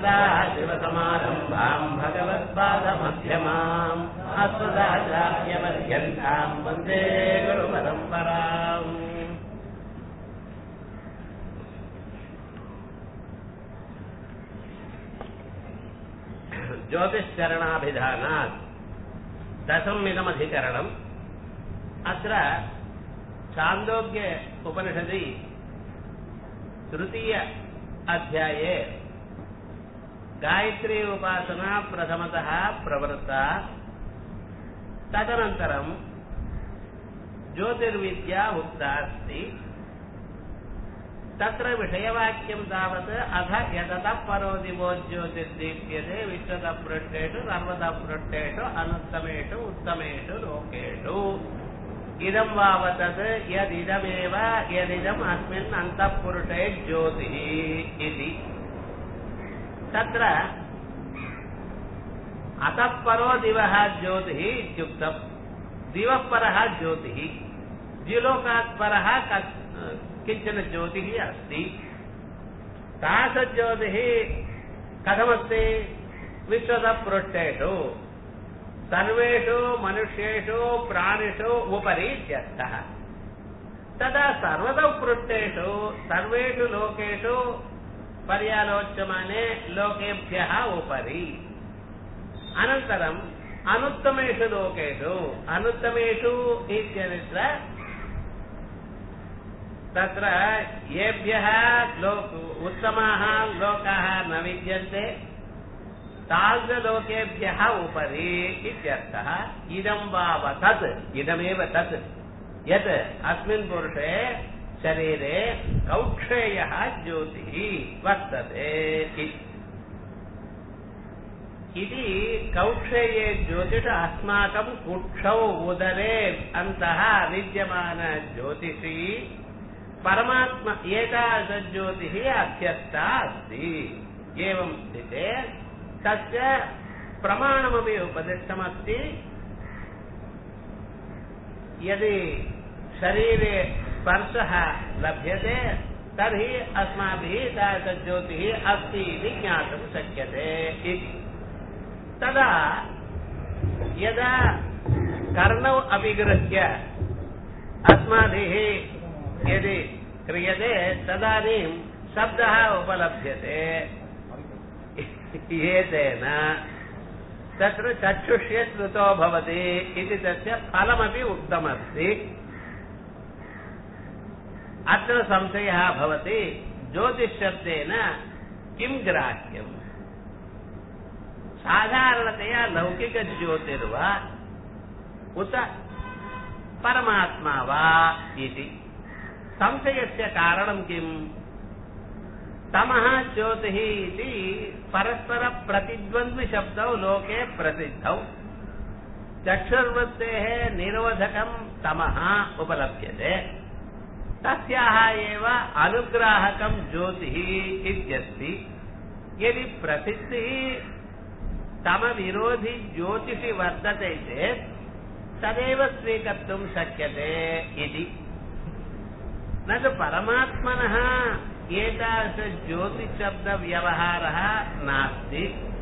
सदाशिवसमारम्भाम् भगवत्पादमध्यमाम् अस्मदाचार्यपर्यन्ताम् वन्दे गुरुपरम्पराम् ज्योतिश्चरणाभिधानात् दशमिदमधिकरणम् अत्र छान्दोग्य उपनिषदि तृतीय अध्याये गायत्री उपासना प्रथमतः प्रवृत्ता तदनन्तरम् ज्योतिर्विद्या उक्ता अस्ति तत्र विषयवाक्यं तावत् अथ यततः परो दिवो ज्योतिर्दीप्यते विश्वतः पृष्ठेषु सर्वतः पृष्ठेषु अनुत्तमेषु उत्तमेषु लोकेषु इदं वावतत् यदिदमेव यदिदम् अस्मिन् अन्तःपुरुषे ज्योतिः इति तत्र अतः परो दिवः ज्योतिः इत्युक्तम् दिवः परः ज्योतिः द्विलोकात् परः किञ्चन ज्योतिः अस्ति तादृशज्योतिः कथमस्ति विश्वतः पृष्ठेषु सर्वेषु मनुष्येषु प्राणिषु उपरि इत्यर्थः तदा सर्वतः पृष्ठेषु सर्वेषु लोकेषु पर्यालोच्यमाने लोकेभ्यः उपरि अनन्तरम् अनुत्तमेषु लोकेषु अनुत्तमेषु इत्यत्र तत्र येभ्यः लोक उत्तमाः लोकाः न विद्यन्ते तादृशलोकेभ्यः उपरि इत्यर्थः इदं वाव तत् इदमेव तत् यत् अस्मिन् पुरुषे शरीरे कौक्षेयः ज्योतिः वर्तते इति कौक्षेये ज्योतिष अस्माकं कुक्षौ उदरे अन्तः विद्यमान ज्योतिषी परमात्मा एतादृशज्योतिः अध्यस्था अस्ति एवं स्थिते तस्य प्रमाणमपि उपदिष्टमस्ति यदि शरीरे स्पर्शः लभ्यते तर्हि अस्माभिः तादृशज्योतिः अस्ति इति ज्ञातुं शक्यते इति तदा यदा कर्णौ अभिगृह्य अस्माभिः यदि क्रियते तदानीं शब्दः उपलभ्यते एतेन तत्र चक्षुष्ये श्रुतो भवति इति तस्य फलमपि उक्तमस्ति अत्र संशयः भवति ज्योतिषशब्देन किं ग्राह्यम् साधारणतया लौकिकज्योतिर्वा उत परमात्मा वा इति संशयस्य कारणं किम् तमः ज्योतिः इति परस्परप्रतिद्वन्द्विशब्दौ लोके प्रसिद्धौ चक्षुर्वृत्तेः निरोधकं तमः उपलभ्यते तस्याः एव अनुग्राहकं ज्योतिः इत्यस्ति यदि प्रसिद्धिः तमविरोधि ज्योतिषि वर्तते चेत् तदेव स्वीकर्तुं शक्यते इति न तु परमात्मनः एतादृशज्योतिशब्दव्यवहारः नास्ति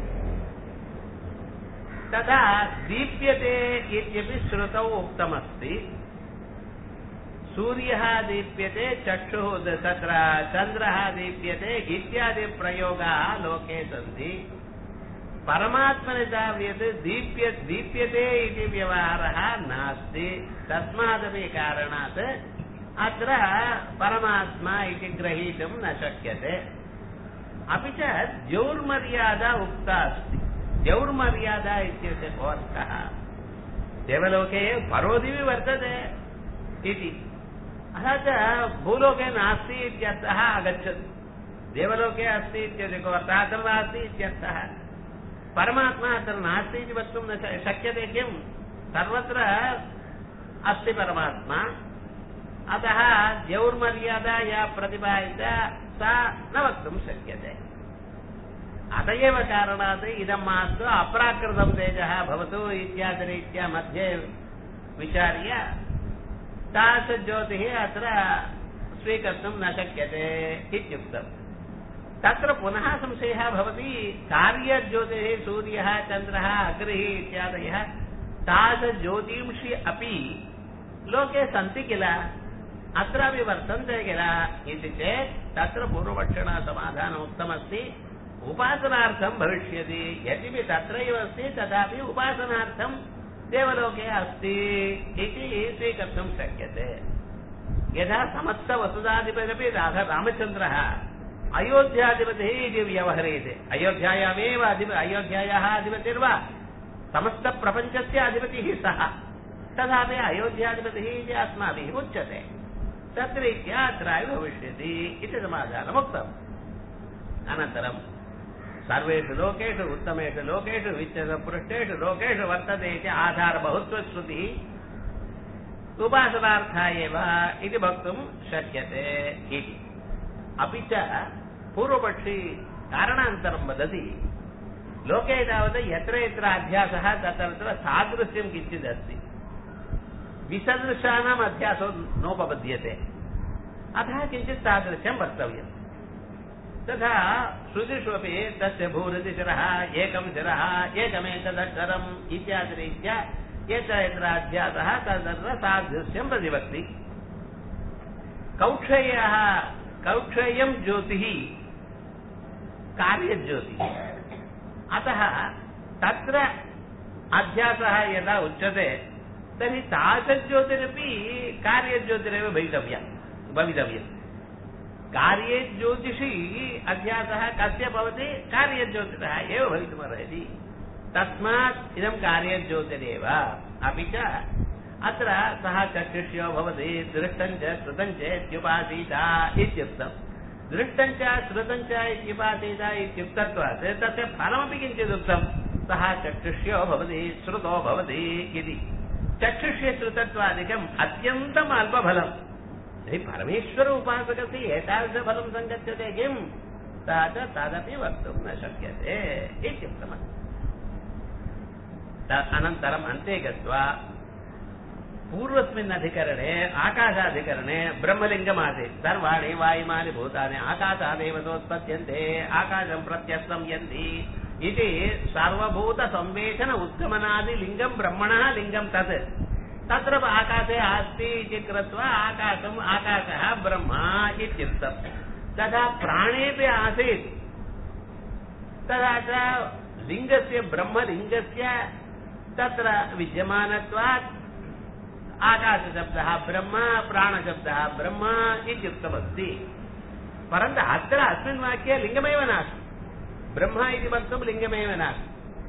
तथा दीप्यते इत्यपि श्रुतौ उक्तमस्ति सूर्यः दीप्यते चक्षुः तत्र चन्द्रः दीप्यते इत्यादि प्रयोगाः लोके सन्ति परमात्मनि तावत् दीप्य दीप्यते इति व्यवहारः नास्ति तस्मादपि कारणात् अत्र परमात्मा इति ग्रहीतुं न शक्यते अपि च द्यौर्मर्यादा उक्ता अस्ति द्यौर्मर्यादा इत्यस्य कोऽर्थः देवलोके परोदिवि वर्तते इति अतः च भूलोके नास्ति इत्यर्थः आगच्छति देवलोके अस्ति इत्यस्य कोऽर्थः अत्र नास्ति इत्यर्थः परमात्मा अत्र नास्ति इति वक्तुं न शक्यते किं सर्वत्र अस्ति परमात्मा अतः द्यौर्मर्यादा या प्रतिपादिता सा न वक्तुं शक्यते अत एव कारणात् इदं मास्तु अप्राकृतं तेजः भवतु इत्यादिरीत्या मध्ये विचार्य तादृशज्योतिः अत्र स्वीकर्तुं न शक्यते इत्युक्तम् तत्र पुनः संशयः भवति कार्यज्योतिः सूर्यः चन्द्रः अग्निः इत्यादयः तादृशज्योतिंषि अपि लोके सन्ति किल अत्रापि वर्तन्ते किल इति चेत् तत्र पूर्वपक्षिणा समाधानम् उक्तमस्ति उपासनार्थं भविष्यति यद्यपि तत्रैव अस्ति तथापि उपासनार्थं देवलोके अस्ति इति स्वीकर्तुं शक्यते यथा समस्तवसुधाधिपतिरपि राधा रामचन्द्रः अयोध्याधिपतिः इति व्यवहरेत् अयोध्यायामेव अधिप अयोध्यायाः अधिपतिर्वा समस्तप्रपञ्चस्य अधिपतिः सः तथापि अयोध्याधिपतिः इति अस्माभिः उच्यते तद्रीत्या अत्रापि भविष्यति इति समाधानमुक्तम् अनन्तरम् सर्वेषु लोकेषु उत्तमेषु लोकेषु विच्यपृष्ठेषु लोकेषु वर्तते इति आधारबहुत्वश्रुतिः उपासनार्था एव इति वक्तुं शक्यते इति अपि च पूर्वपक्षी कारणान्तरं वदति लोके तावत् यत्र यत्र अध्यासः तत्र तत्र सादृश्यं किञ्चिदस्ति विसदृशानाम् अध्यासो नोपपद्यते अतः किञ्चित् सादृश्यं वक्तव्यम् तथा श्रुतिषु अपि तस्य भूरिशिरः एकं शिरः एकमेतदक्षरम् इत्यादिरीत्या यत्र यत्र अध्यासः तत्र सादृश्यं प्रतिवक्ति कौक्षयः कौक्षेयं ज्योतिः कार्यज्योतिः अतः तत्र अध्यासः यदा उच्यते तर्हि तादृज्योतिरपि कार्यज्योतिरेव भवितव्या भवितव्यम् कार्ये ज्योतिषी अध्यासः कस्य भवति कार्यज्योतिषः एव भवितुमर्हति तस्मात् इदं कार्यज्योतिरेव अपि च अत्र सः चक्षुष्यो भवति दृष्टं च श्रुतं चेत्युपासीता इत्युक्तम् दृष्टं च श्रुतं च इत्युपासीता इत्युक्तत्वात् तस्य फलमपि किञ्चिदुक्तं सः चक्षुष्यो भवति श्रुतो भवति इति चक्षुष्य श्रुतत्वादिकम् अत्यन्तम् अल्पफलम् तर्हि परमेश्वर उपासकस्य एतादृशफलं सङ्गच्छते किम् सः च तदपि वक्तुं न शक्यते इत्युक्तमस्ति अनन्तरम् अन्ते गत्वा पूर्वस्मिन् अधिकरणे आकाशाधिकरणे ब्रह्मलिङ्गमासीत् सर्वाणि वायुमानि भूतानि आकाशादेव सोत्पद्यन्ते आकाशं प्रत्यस्तं यन्ति इति सर्वभूतसंवेशन उद्गमनादिलिङ्गं ब्रह्मणः लिङ्गं तत् तत्र आकाशे अस्ति इति कृत्वा आकाशम् आकाशः ब्रह्म इत्युक्तम् तथा प्राणेपि आसीत् तथा च लिङ्गस्य ब्रह्मलिङ्गस्य तत्र विद्यमानत्वात् आकाशशब्दः ब्रह्म प्राणशब्दः ब्रह्म इत्युक्तमस्ति परन्तु अत्र अस्मिन् वाक्ये लिङ्गमेव नास्ति ब्रह्म इति वक्तुं लिङ्गमेव नास्ति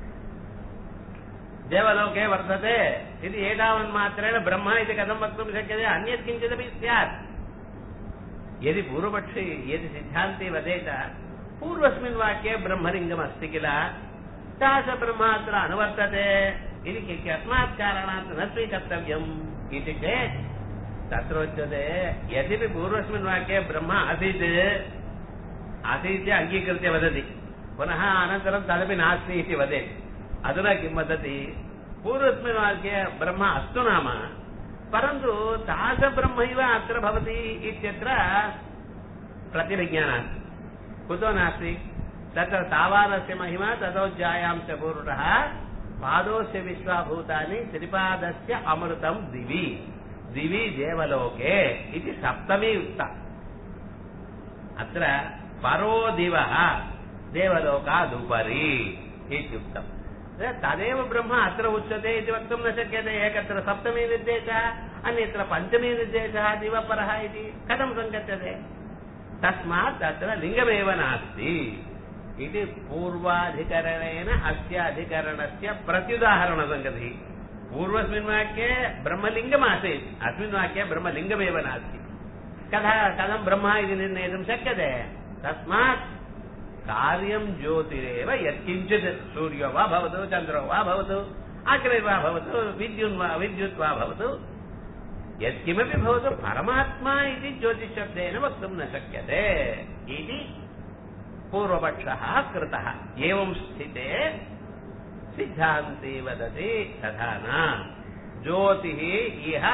देवलोके वर्तते इति एतावन्मात्रेण ब्रह्म इति कथं वक्तुं शक्यते अन्यत् किञ्चिदपि स्यात् यदि पूर्वपक्षी यदि सिद्धान्ते वदेत पूर्वस्मिन् वाक्ये ब्रह्मलिङ्गमस्ति किल तास ब्रह्म अत्र अनुवर्तते इति कस्मात् कारणात् न स्वीकर्तव्यम् इति चेत् तत्रोच्यते यद्यपि पूर्वस्मिन् वाक्ये ब्रह्म आसीत् आसीत् अङ्गीकृत्य वदति पुनः अनन्तरं तदपि नास्ति इति वदेत् अधुना किं वदति पूर्वस्मिन् वाक्ये ब्रह्म अस्तु नाम परन्तु तादृशब्रह्मैव अत्र भवति इत्यत्र प्रतिविज्ञा नास्ति कुतो नास्ति तत्र तावादस्य महिमा ततोज्जायां च पूर्वतः पादोस्य विश्वाभूतानि श्रीपादस्य अमृतं दिवि दिवि देवलोके इति सप्तमी उक्ता अत्र परो दिवः देवलोकादुपरि इत्युक्तम् तदेव ब्रह्म अत्र उच्यते इति वक्तुं न शक्यते एकत्र सप्तमी निर्देशः अन्यत्र पञ्चमी निर्देशः दिवपरः इति कथं सङ्गच्छते तस्मात् तत्र लिङ्गमेव नास्ति इति पूर्वाधिकरणेन अस्य अधिकरणस्य प्रत्युदाहरणसङ्गतिः पूर्वस्मिन् वाक्ये ब्रह्मलिङ्गमासीत् अस्मिन् वाक्ये ब्रह्मलिङ्गमेव नास्ति कथा कथं ब्रह्म इति निर्णेतुं शक्यते तस्मात् कार्यं ज्योतिरेव यत्किञ्चित् सूर्यो वा भवतु चन्द्रो वा भवतु अग्निर्वा भवतु विद्युन् वा विद्युत् वा भवतु यत्किमपि भवतु परमात्मा इति ज्योतिशब्देन वक्तुं न शक्यते इति पूर्वपक्षः कृतः एवं स्थिते सिद्धान्ते वदति तथा न ज्योतिः इह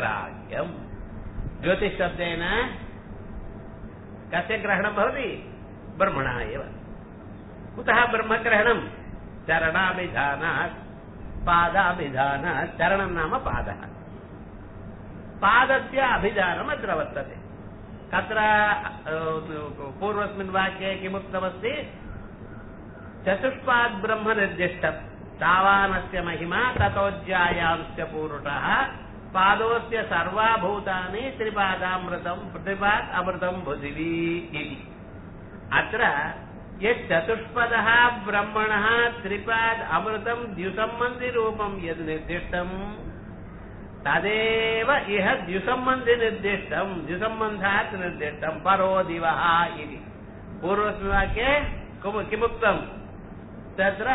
ब्रह्मग्राह्यम् ज्योतिशब्देन कस्य ग्रहणं भवति ब्रह्मणा एव कुतः ब्रह्मग्रहणम् चरणाभिधानात् पादाभिधानात् चरणम् नाम पादः पादस्य अभिधानम् अत्र वर्तते तत्र पूर्वस्मिन् वाक्ये किमुक्तमस्ति चतुष्पाद् ब्रह्म निर्दिष्टम् तावानस्य महिमा ततोज्यायांश्च पूरुषः पादोस्य सर्वाभूतानि त्रिपादामृतम् त्रिपात् अमृतम् पृथिवी इति अत्र यच्चतुष्पदः ब्रह्मणः त्रिपाद् अमृतम् द्युसम्बन्धिरूपम् यद् निर्दिष्टम् तदेव इह द्युसम्बन्धिनिर्दिष्टम् द्युसम्बन्धात् निर्दिष्टम् परो दिवः इति पूर्वस्मिन् वाक्ये किमुक्तम् तत्र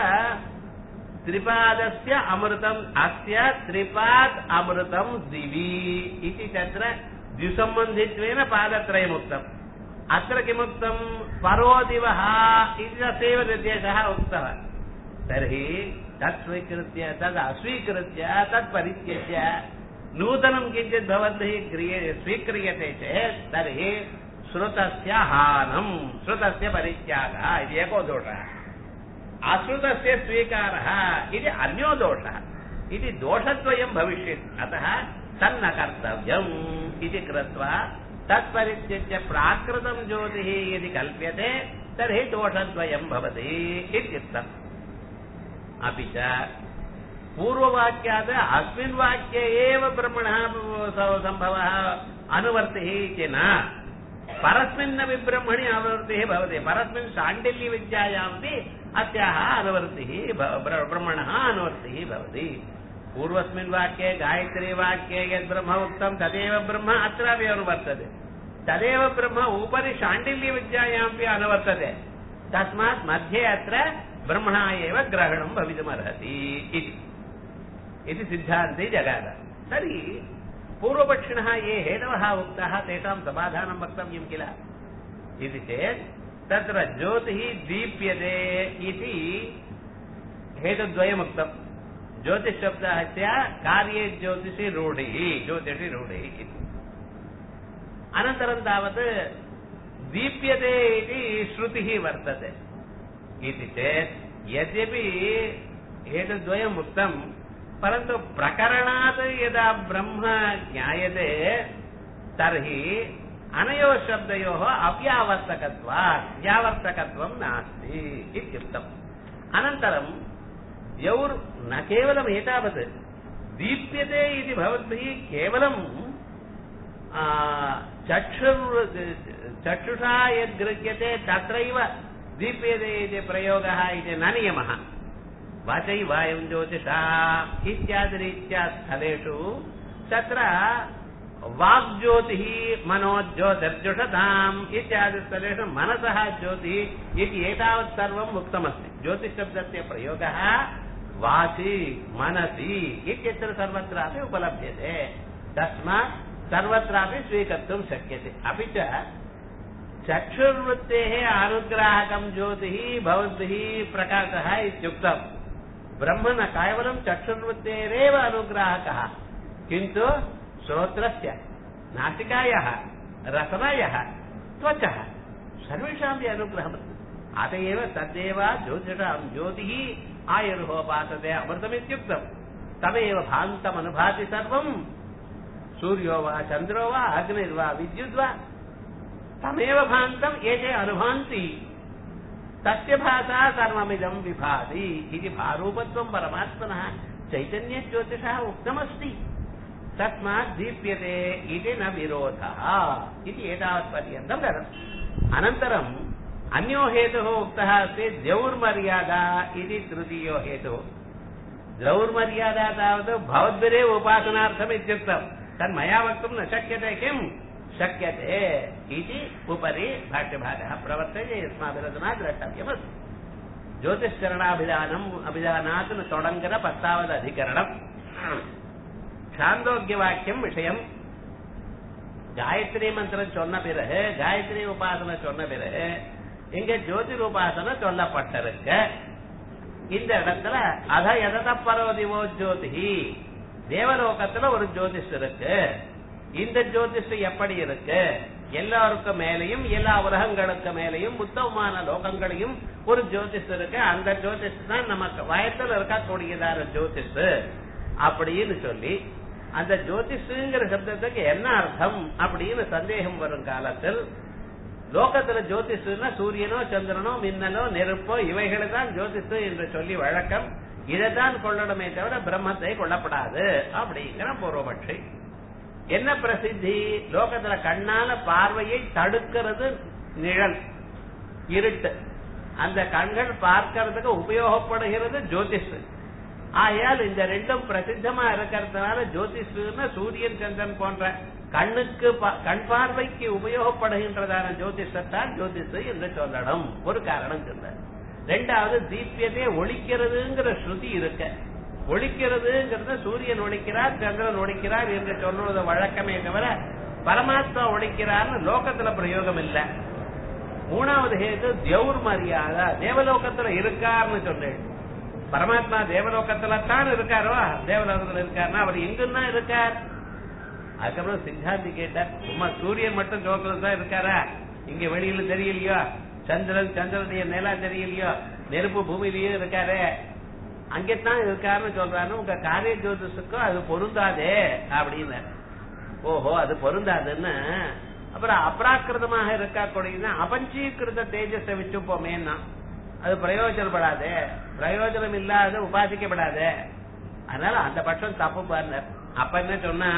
त्रिपादस्य अमृतम् अस्य त्रिपात् अमृतम् दिवि इति तत्र द्विसम्बन्धित्वेन पादत्रयमुक्तम् अत्र किमुक्तम् परो दिवः इति तस्यैव निर्देशः उक्तः तर्हि तत् स्वीकृत्य तद् अस्वीकृत्य तत् परित्यज्य नूतनं किञ्चित् भवद्भिः क्रिय स्वीक्रियते चेत् तर्हि श्रुतस्य हानम् श्रुतस्य परित्यागः इति एको दोषः अश्रुतस्य स्वीकारः इति अन्यो दोषः इति दोषद्वयं भविष्यति अतः तन्न कर्तव्यम् इति कृत्वा तत्परित्यज्य प्राकृतं ज्योतिः यदि कल्प्यते तर्हि दोषद्वयं भवति इत्युक्तम् अपि च पूर्ववाक्यात् अस्मिन् वाक्ये एव ब्रह्मणः सम्भवः अनुवर्तिः इति न परस्मिन्नपि ब्रह्मणि अनुवर्तिः भवति परस्मिन् शाण्डिल्यविद्यायामपि अस्याः अनुवर्तिः ब्रह्मणः अनुवर्तिः भवति पूर्वस्मिन् वाक्ये गायत्री वाक्ये यद् ब्रह्म उक्तं तदेव ब्रह्म अत्रापि अनुवर्तते तदेव ब्रह्म उपरि शाण्डिल्यविद्यायामपि अनुवर्तते तस्मात् मध्ये अत्र ब्रह्मणा एव ग्रहणं भवितुमर्हति इति इति सिद्धान्ते जगाद तर्हि पूर्वपक्षिणः ये हेतवः उक्ताः तेषां समाधानं वक्तव्यं किल इति चेत् तत्र ज्योतिः दीप्यते इति हेतुद्वयमुक्तम् ज्योतिषशब्दस्य कार्ये ज्योतिषि रूढिः ज्योतिषि रूढिः इति अनन्तरं तावत् दीप्यते इति श्रुतिः वर्तते इति चेत् यद्यपि एतद्वयम् उक्तम् परन्तु प्रकरणात् यदा ब्रह्म ज्ञायते तर्हि अनयोः शब्दयोः अव्यावर्तकत्वात् व्यावर्तकत्वं नास्ति इत्युक्तम् अनन्तरं यौर् न केवलम् एतावत् दीप्यते इति भवद्भिः केवलं चक्षुर् चक्षुषा यद्गृह्यते तत्रैव दीप्यते इति प्रयोगः इति न नियमः वाचै वायुं ज्योतिषा इत्यादिरीत्या स्थलेषु तत्र वाग्ज्योतिः मनोज्योतिर्जुषताम् इत्यादि स्थलेषु मनसः ज्योतिः इति एतावत् सर्वम् उक्तमस्ति ज्योतिषशब्दस्य प्रयोगः वाचि मनसि इत्यत्र सर्वत्रापि उपलभ्यते तस्मात् सर्वत्रापि स्वीकर्तुं शक्यते अपि च चक्षुर्वृत्तेः अनुग्राहकं ज्योतिः भवद्भिः प्रकाशः इत्युक्तम् ब्रह्म न केवलं चक्षुर्वृत्तेरेव अनुग्राहकः किन्तु श्रोत्रस्य नासिकायः रसनयः त्वचः सर्वेषामपि अनुग्रहमस्ति अत एव तदेव ज्योतिषां ज्योतिः आयुर्होपासते अमृतमित्युक्तम् तमेव भान्तमनुभाति सर्वम् सूर्यो वा चन्द्रो वा अग्निर्वा विद्युद्वा तमेव भान्तम् एते अनुभान्ति तस्य भाषा सर्वमिदं विभाति इति भारूपत्वं परमात्मनः चैतन्यज्योतिषः उक्तमस्ति तस्मात् दीप्यते इति न विरोधः इति एतावत्पर्यन्तं गतम् अनन्तरम् अन्यो हेतुः उक्तः अस्ति द्यौर्मर्यादा इति तृतीयो हेतुः द्रौर्मर्यादा तावत् भवद्भिरेव उपासनार्थम् इत्युक्तम् तन्मया वक्तुं न शक्यते किम् शक्यते इति उपरि भाष्यभागः प्रवर्तते यस्माभिरचना द्रष्टव्यमस्ति ज्योतिश्चरणाभिधानम् अभिधानात् தொடங்குற பத்தாவது அதிகரணம் சாந்தோக்கிய வாக்கியம் விஷயம் காயத்ரி மந்திரம் சொன்ன பிறகு காயத்ரி உபாசனை சொன்ன பிறகு இங்க ஜோதிர் உபாசனை சொல்லப்பட்டிருக்கு இந்த இடத்துல அத எதத பரோதிவோ ஜோதிஹி தேவலோகத்துல ஒரு ஜோதிஷ் இருக்கு இந்த ஜோதிஷ் எப்படி இருக்கு எல்லாருக்கும் மேலையும் எல்லா உலகங்களுக்கு மேலையும் உத்தமமான லோகங்களையும் ஒரு ஜோதிஷ் இருக்கு அந்த ஜோதிஷ் தான் நமக்கு வயத்துல இருக்கக்கூடியதான ஜோதிஷ் அப்படின்னு சொல்லி அந்த ஜோதிஷுங்கிற சப்தத்துக்கு என்ன அர்த்தம் அப்படின்னு சந்தேகம் வரும் காலத்தில் லோகத்துல ஜோதிஷுன்னா சூரியனோ சந்திரனோ மின்னலோ நெருப்போ இவைகளை தான் ஜோதிஷு என்று சொல்லி வழக்கம் இதைத்தான் கொள்ளணுமே தவிர பிரம்மத்தை கொள்ளப்படாது அப்படிங்கிற பூர்வபட்சி என்ன பிரசித்தி லோகத்துல கண்ணால பார்வையை தடுக்கிறது நிழல் இருட்டு அந்த கண்கள் பார்க்கறதுக்கு உபயோகப்படுகிறது ஜோதிஷ் ஆகையால் இந்த ரெண்டும் பிரசித்தமா இருக்கிறதுனால ஜோதிஷுன்னு சூரியன் சந்திரன் போன்ற கண்ணுக்கு கண் பார்வைக்கு உபயோகப்படுகின்றதான ஜோதிஷத்தான் ஜோதிஷ் என்று சொல்லணும் ஒரு காரணம் சொல்ல ரெண்டாவது தீபியத்தை ஒழிக்கிறதுங்கிற ஸ்ருதி இருக்க ஒழிக்கிறதுங்கிறது சூரியன் ஒழிக்கிறார் சந்திரன் ஒழிக்கிறார் என்று சொல்லுவது வழக்கமே தவிர பரமாத்மா ஒழிக்கிறார்னு லோகத்துல பிரயோகம் இல்ல மூணாவது ஹேது தேவர் மரியாதை தேவலோகத்துல இருக்காருன்னு சொன்னேன் பரமாத்மா தேவலோகத்துல தான் இருக்காரோ தேவலோகத்துல இருக்காருன்னா அவர் எங்குன்னா இருக்கார் அதுக்கப்புறம் சித்தாந்தி கேட்டார் சும்மா சூரியன் மட்டும் லோகத்துல தான் இருக்காரா இங்க வெளியில தெரியலையோ சந்திரன் சந்திரனுடைய நிலா தெரியலையோ நெருப்பு பூமியிலயும் இருக்காரு அங்கேத்தான் இருக்காருன்னு சொல்றாரு உங்க காரிய ஜோதிஷுக்கும் அது பொருந்தாதே அப்படின்னு ஓஹோ அது பொருந்தாதுன்னு அப்புறம் அப்ராக்கிருதமாக இருக்கக்கூடியதுன்னா அபஞ்சீகிருத தேஜஸை வச்சுப்போமேன்னா அது பிரயோஜனப்படாது பிரயோஜனம் இல்லாத உபாசிக்கப்படாது அதனால அந்த பட்சம் தப்பு பாருங்க அப்ப என்ன சொன்னா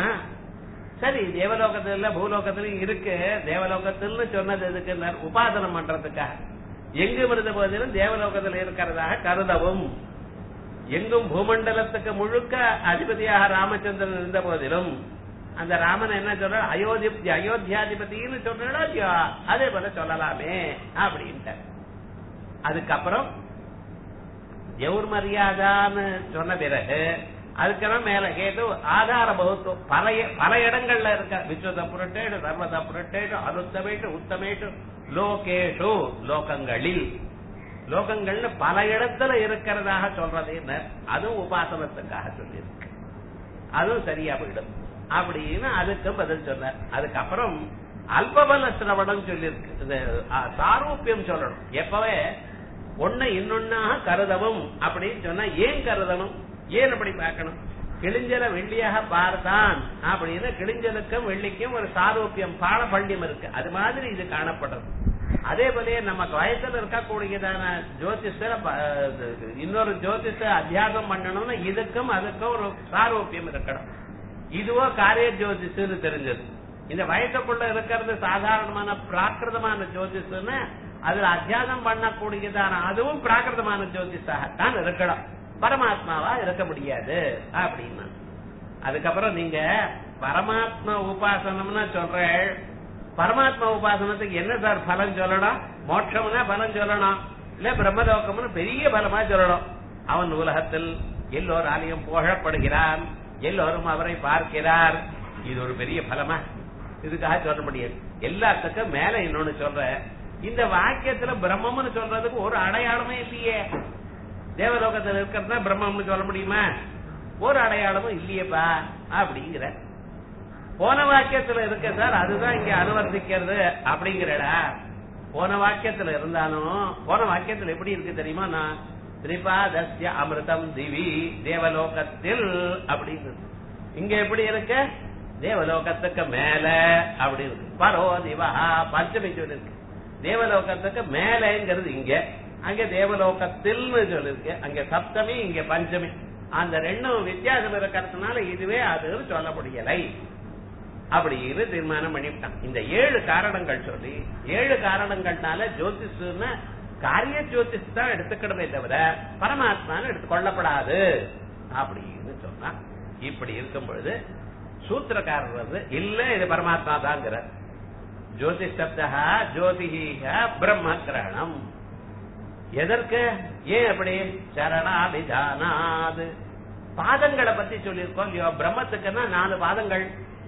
சரி தேவலோகத்துல பூலோகத்திலும் இருக்கு தேவலோகத்தில்னு சொன்னது எதுக்கு உபாசனம் பண்றதுக்காக எங்கும் இருந்த போதிலும் தேவலோகத்தில் இருக்கிறதாக கருதவும் எங்கும் பூமண்டலத்துக்கு முழுக்க அதிபதியாக ராமச்சந்திரன் இருந்த போதிலும் அந்த ராமன் என்ன சொல்ற அயோத்தி அயோத்தியாதிபதினு சொல்றா அதே போல சொல்லலாமே அப்படின்ட்டு அதுக்கப்புறம் எவர் மரியாதான்னு சொன்ன பிறகு அதுக்கெல்லாம் மேல கேட்டு ஆதார பகுத்துவம் பல பல இடங்கள்ல இருக்க விஸ்வத புரட்டேடு சர்வத புரட்டேடு அனுத்தமேட்டு உத்தமேட்டு லோகேஷு லோகங்களில் லோகங்கள்னு பல இடத்துல இருக்கிறதாக சொல்றது என்ன அதுவும் உபாசனத்துக்காக சொல்லியிருக்கு அதுவும் சரியா போயிடும் அப்படின்னு அதுக்கு பதில் சொன்னார் அதுக்கப்புறம் அல்பபல சிரவணம் சொல்லியிருக்கு இந்த சாரூபியம் சொல்லணும் எப்பவே ஒண்ணு இன்னொன்னாக கருதவும் அப்படின்னு சொன்னா ஏன் கருதணும் ஏன் அப்படி பார்க்கணும் கிழிஞ்சல வெள்ளியாக பார்த்தான் அப்படின்னு கிழிஞ்சலுக்கும் வெள்ளிக்கும் ஒரு சாரூபியம் பாலபள்ளியம் இருக்கு அது மாதிரி இது காணப்படுறது அதே போலயே நமக்கு வயசுல இருக்கக்கூடியதான ஜோதிஷ இன்னொரு ஜோதிஷ அத்தியாசம் பண்ணணும்னா இதுக்கும் அதுக்கும் ஒரு சாரூபியம் இருக்கணும் இதுவோ காரிய ஜோதிஷன்னு தெரிஞ்சது இந்த வயசுக்குள்ள இருக்கிறது சாதாரணமான பிராகிருதமான ஜோதிஷன்னு அதுல அத்தியாசம் பண்ணக்கூடியதான அதுவும் பிராகிருதமான ஜோதிஷாகத்தான் இருக்கணும் பரமாத்மாவா இருக்க முடியாது அப்படின்னா அதுக்கப்புறம் நீங்க பரமாத்மா உபாசனம்னா சொல்றேன் பரமாத்மா உபாசனத்துக்கு என்ன சார் பலன் சொல்லணும் மோட்சம்னா பலன் சொல்லணும் இல்ல பிரம்மலோகம்னு பெரிய பலமா சொல்லணும் அவன் உலகத்தில் எல்லோராலையும் புகழப்படுகிறான் எல்லோரும் அவரை பார்க்கிறார் இது ஒரு பெரிய பலமா இதுக்காக சொல்ல முடியாது எல்லாத்துக்கும் மேல இன்னொன்னு சொல்ற இந்த வாக்கியத்துல பிரம்மம்னு சொல்றதுக்கு ஒரு அடையாளமே இல்லையே தேவலோகத்தில் இருக்கிறதா பிரம்மம்னு சொல்ல முடியுமா ஒரு அடையாளமும் இல்லையேப்பா அப்படிங்கிற போன வாக்கியத்துல இருக்க சார் அதுதான் இங்க அனுவர்த்திக்கிறது அப்படிங்கிறடா போன வாக்கியத்துல இருந்தாலும் போன வாக்கியத்துல எப்படி இருக்கு தெரியுமா நான் திரிபாதஸ்ய அமிர்தம் திவி தேவலோகத்தில் அப்படின்னு இங்க எப்படி இருக்கு தேவலோகத்துக்கு மேல அப்படி இருக்கு பரோ திவா பஞ்சமி சொல்லி இருக்கு தேவலோகத்துக்கு மேலங்கிறது இங்க அங்க தேவலோகத்தில்னு சொல்லிருக்கு அங்க சப்தமி இங்க பஞ்சமி அந்த ரெண்டும் வித்தியாசம் இருக்கிறதுனால இதுவே அதுன்னு சொல்ல முடியலை அப்படின்னு தீர்மானம் பண்ணிவிட்டான் இந்த ஏழு காரணங்கள் சொல்லி ஏழு காரணங்கள்னால ஜோதிஷுன்னு காரிய ஜோதிஷ் தான் எடுத்துக்கணுமே தவிர பரமாத்மான்னு எடுத்துக் கொள்ளப்படாது அப்படின்னு சொன்னா இப்படி இருக்கும் பொழுது சூத்திரக்காரர் வந்து இல்ல இது பரமாத்மா தாங்கிற ஜோதிஷ் சப்தா ஜோதிஹ பிரம்ம கிரகணம் எதற்கு ஏன் அப்படி சரணாபிதானாது பாதங்களை பத்தி சொல்லியிருக்கோம் இல்லையோ பிரம்மத்துக்குன்னா நாலு பாதங்கள்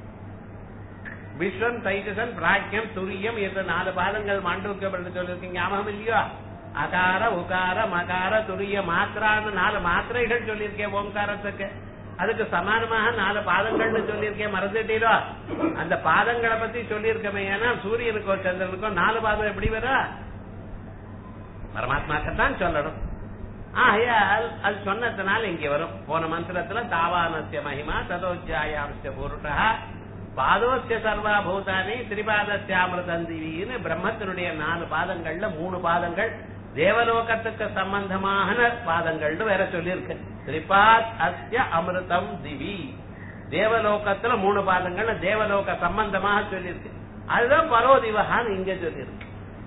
விஸ்வன் தைஜசன் பிராக்கியம் துரியம் என்ற நாலு பாதங்கள் மாண்டூக்கியம் சொல்லியிருக்கீங்க ஞாபகம் இல்லையோ அகார உகார மகார துரிய மாத்திரான்னு நாலு மாத்திரைகள் சொல்லியிருக்கேன் ஓம்காரத்துக்கு அதுக்கு சமானமாக நாலு பாதங்கள்னு சொல்லியிருக்கேன் மறந்துட்டீரோ அந்த பாதங்களை பத்தி சொல்லியிருக்கமே ஏன்னா சூரியனுக்கோ சந்திரனுக்கோ நாலு பாதம் எப்படி வரும் பரமாத்மாக்கத்தான் சொல்லணும் ஆகையால் அது சொன்னதுனால இங்க வரும் போன மந்திரத்துல தாவானசிய மகிமா ததோஜாயாம்ச புருஷா பாதோசிய சர்வா பூதானி திரிபாதசியாமிருதந்திவின்னு பிரம்மத்தினுடைய நாலு பாதங்கள்ல மூணு பாதங்கள் தேவலோகத்துக்கு சம்பந்தமான பாதங்கள்னு வேற சொல்லியிருக்கு திரிபாத் அஸ்ய அமிர்தம் திவி தேவலோகத்துல மூணு பாதங்கள் தேவலோக சம்பந்தமாக சொல்லியிருக்கு அதுதான் பரோதிவகான்னு இங்க சொல்லியிருக்கு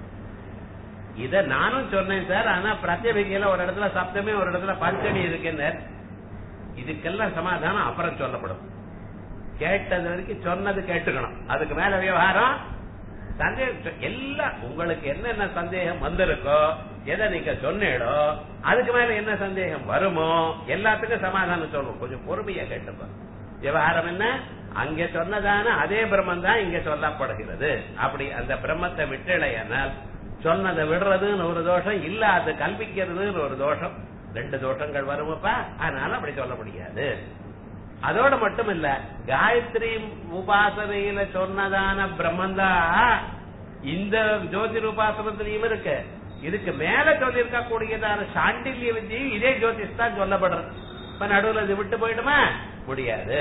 இத நானும் சொன்னேன் சார் ஆனா பிரத்யபிகையில ஒரு இடத்துல சப்தமே ஒரு இடத்துல பஞ்சமி இருக்குன்னு இதுக்கெல்லாம் சமாதானம் அப்புறம் சொல்லப்படும் கேட்டது வரைக்கும் சொன்னது கேட்டுக்கணும் அதுக்கு மேல விவகாரம் சந்தேகம் எல்லாம் உங்களுக்கு என்னென்ன சந்தேகம் வந்திருக்கோ எதை நீங்க சொன்னீடோ அதுக்கு மேல என்ன சந்தேகம் வருமோ எல்லாத்துக்கும் சமாதானம் சொல்லுவோம் கொஞ்சம் பொறுமையா கேட்டுப்போம் விவகாரம் என்ன அங்க சொன்னதான அதே பிரம்மன் தான் இங்க சொல்லப்படுகிறது அப்படி அந்த பிரம்மத்தை விட்டுடையானால் சொன்னதை விடுறதுன்னு ஒரு தோஷம் இல்ல அது கல்பிக்கிறதுன்னு ஒரு தோஷம் ரெண்டு தோஷங்கள் வருமப்பா அதனால அப்படி சொல்ல முடியாது அதோட மட்டும் இல்ல காயத்ரி உபாசனையில சொன்னதான பிரம்மந்தா இந்த ஜோதிர் உபாசனத்திலையும் இருக்கு இதுக்கு மேல சொல்லியிருக்க கூடியதான சாண்டில்ய வித்தியும் இதே ஜோதிஷ் தான் சொல்லப்படுறது இப்ப நடுவுல இது விட்டு போயிடுமா முடியாது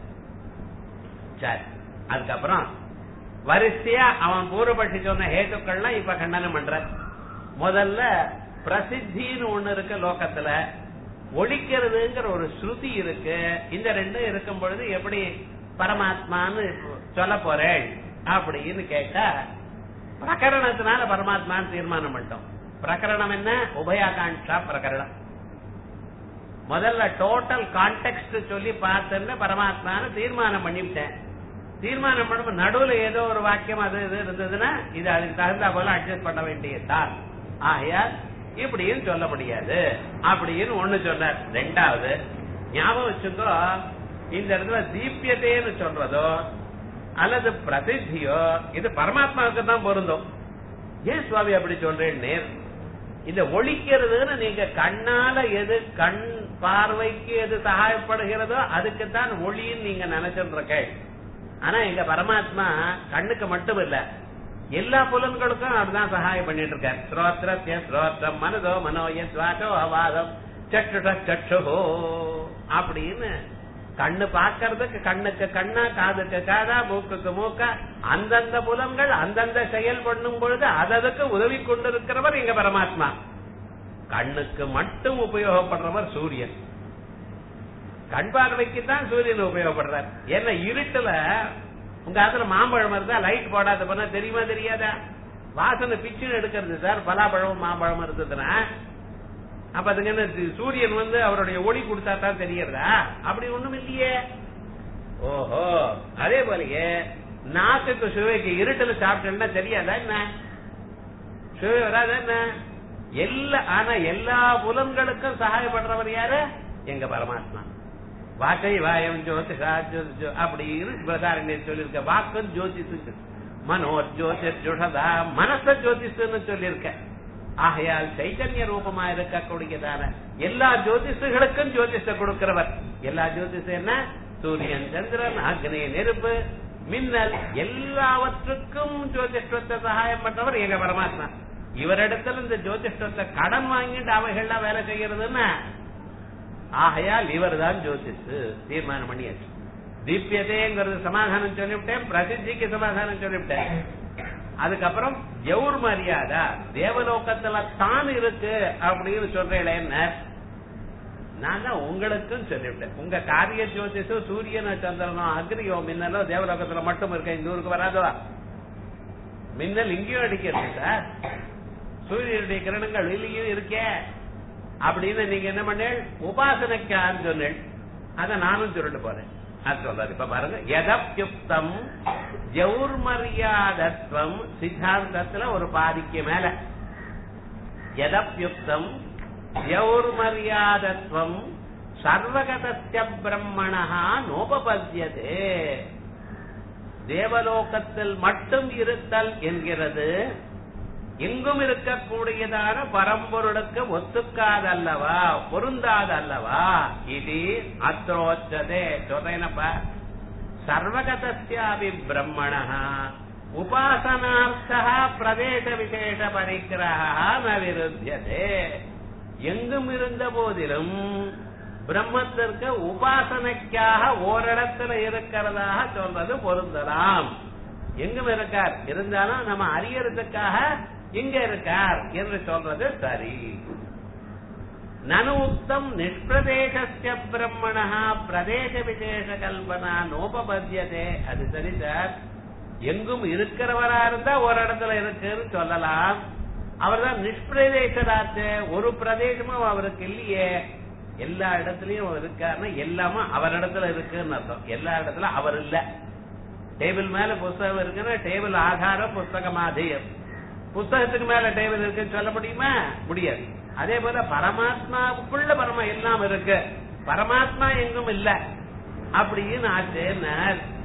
சரி அதுக்கப்புறம் வரிசையா அவன் பூர்வபட்சி சொன்ன ஹேத்துக்கள்லாம் இப்ப கண்டனம் பண்ற முதல்ல பிரசித்தின்னு ஒண்ணு இருக்கு லோகத்துல ஒழிக்கிறதுங்கிற ஒரு ஸ்ருதி இருக்கு இந்த ரெண்டும் இருக்கும் பொழுது எப்படி பரமாத்மான்னு சொல்ல போறேன் அப்படின்னு கேட்டா பிரகரணத்தினால பரமாத்மான்னு தீர்மானம் பண்ணிட்டோம் பிரகரணம் என்ன உபயாகாங்ஷா பிரகரணம் முதல்ல டோட்டல் கான்டெக்ட் சொல்லி பார்த்தேன்னு பரமாத்மான்னு தீர்மானம் பண்ணிவிட்டேன் தீர்மானம் பண்ணும் நடுவுல ஏதோ ஒரு வாக்கியம் அது இது இருந்ததுன்னா இது அதுக்கு தகுந்தா போல அட்ஜஸ்ட் பண்ண வேண்டியதுதான் ஆகையால் இப்படியும் சொல்ல முடியாது அப்படின்னு ஒண்ணு சொன்னார் ரெண்டாவது ஞாபகம் வச்சுக்கோ இந்த இடத்துல தீபியத்தைன்னு சொல்றதோ அல்லது பிரசித்தியோ இது பரமாத்மாவுக்கு தான் பொருந்தும் ஏன் சுவாமி அப்படி சொல்றேன் நேர் இந்த ஒழிக்கிறதுன்னு நீங்க கண்ணால எது கண் பார்வைக்கு எது சகாயப்படுகிறதோ அதுக்குத்தான் ஒளின்னு நீங்க நினைச்சிருக்க ஆனா எங்க பரமாத்மா கண்ணுக்கு மட்டும் இல்ல எல்லா புலன்களுக்கும் அதுதான் சகாயம் பண்ணிட்டு இருக்கார் ஸ்ரோத்ரத்ய ஸ்ரோத்ரம் மனதோ மனோய சுவாசோ அவாதம் சற்றுட சற்றுஹோ அப்படின்னு கண்ணு பாக்கிறதுக்கு கண்ணுக்கு கண்ணா காதுக்கு காதா மூக்குக்கு மூக்கா அந்தந்த புலன்கள் அந்தந்த செயல் பண்ணும் பொழுது அதற்கு உதவி கொண்டிருக்கிறவர் எங்க பரமாத்மா கண்ணுக்கு மட்டும் உபயோகப்படுறவர் சூரியன் கண் பார்வைக்கு தான் சூரியன் உபயோகப்படுறார் ஏன்னா இருட்டுல உங்க அதுல மாம்பழம் இருந்தா லைட் போடாத போனா தெரியுமா தெரியாதா வாசனை பிச்சுன்னு எடுக்கிறது சார் பலாப்பழம் மாம்பழம் இருந்ததுன்னா அப்ப அதுக்கு என்ன சூரியன் வந்து அவருடைய ஒளி கொடுத்தா தான் தெரியறதா அப்படி ஒண்ணும் இல்லையே ஓஹோ அதே போலயே நாக்குக்கு சுவைக்கு இருட்டுல சாப்பிட்டேன்னா தெரியாதா என்ன சுவை வராதா என்ன எல்லா ஆனா எல்லா புலன்களுக்கும் சகாயப்படுறவர் யாரு எங்க பரமாத்மா வாக்கை வாயம் ஜோதிஷா ஜோதிஷோ அப்படின்னு பிரதாரண்யர் சொல்லியிருக்க வாக்கம் ஜோதிஷு மனோ ஜோதிஷ் ஜுஷதா மனச ஜோதிஷன்னு சொல்லியிருக்க ஆகையால் சைத்தன்ய ரூபமா இருக்கக்கூடியதான எல்லா ஜோதிஷர்களுக்கும் ஜோதிஷ கொடுக்கிறவர் எல்லா ஜோதிஷம் என்ன சூரியன் சந்திரன் அக்னி நெருப்பு மின்னல் எல்லாவற்றுக்கும் ஜோதிஷ்டத்தை சகாயம் பண்றவர் எங்க பரமாத்மா இவரிடத்துல இந்த ஜோதிஷ்டத்தை கடன் வாங்கிட்டு அவைகள்லாம் வேலை செய்யறதுன்னா ஆகையால் இவர் தான் ஜோதிஷு தீர்மானம் பண்ணியாச்சு தீபியதேங்கிறது சமாதானம் சொல்லிவிட்டேன் பிரசித்திக்கு சமாதானம் சொல்லிவிட்டேன் அதுக்கப்புறம் எவுர் மரியாதா தேவலோகத்துல தான் இருக்கு அப்படின்னு சொல்றேன் நான் தான் உங்களுக்கும் சொல்லிவிட்டேன் உங்க காரிய ஜோதிஷோ சூரியனோ சந்திரனோ அக்னியோ மின்னலோ தேவலோகத்துல மட்டும் இருக்க இந்த ஊருக்கு வராதோ மின்னல் இங்கேயும் அடிக்கிறது சார் சூரியனுடைய கிரணங்கள் வெளியும் இருக்கே அப்படின்னு நீங்க என்ன பண்ண உபாசனைக்கான்னு சொன்னேன் அத நானும் சொல்லிட்டு போறேன் அது சொல்றாரு இப்ப பாருங்க எதப்யுக்தம் ஜௌர்மரியாதத்வம் சித்தாந்தத்துல ஒரு பாதிக்கு மேல எதப்யுக்தம் ஜௌர்மரியாதத்வம் சர்வகதஸ்ய பிரம்மணா நோபபத்தியதே தேவலோகத்தில் மட்டும் இருத்தல் என்கிறது எங்கும் இருக்கக்கூடியதான பரம்பொருளுக்கு ஒத்துக்காதல்லவா பொருந்தாதல்லவா இது அத்ரோச்சதே சொல்றேனப்பா சர்வகதஸ்யாபி பிரம்மண உபாசனார்த்தா பிரதேச விசேஷ பரிகிரகா ந விருத்தியதே எங்கும் இருந்த போதிலும் பிரம்மத்திற்கு உபாசனைக்காக ஓரிடத்துல இருக்கிறதாக சொல்றது பொருந்தலாம் எங்கும் இருக்கார் இருந்தாலும் நம்ம அறியறதுக்காக இங்க இருக்கார் என்று சொல்றது சரி நனு உக்தம் நிஷ்பிரதேசஸ்ய பிரம்மண பிரதேச விசேஷ கல்பனா நோபபத்தியதே அது சரி சார் எங்கும் இருக்கிறவரா இருந்தா ஒரு இடத்துல இருக்குன்னு சொல்லலாம் அவர்தான் நிஷ்பிரதேசராத்து ஒரு பிரதேசமும் அவருக்கு இல்லையே எல்லா இடத்துலயும் இருக்காருன்னா எல்லாமே அவர் இடத்துல இருக்குன்னு அர்த்தம் எல்லா இடத்துல அவர் இல்ல டேபிள் மேல புஸ்தகம் இருக்குன்னா டேபிள் ஆதாரம் புஸ்தகம் ஆதேயம் புஸ்தகத்துக்கு மேல டேபிள் இருக்குன்னு சொல்ல முடியுமா முடியாது அதே போல பரமாத்மாவுக்குள்ள பரம எல்லாம் இருக்கு பரமாத்மா எங்கும் இல்ல அப்படின்னு ஆச்சுன்னா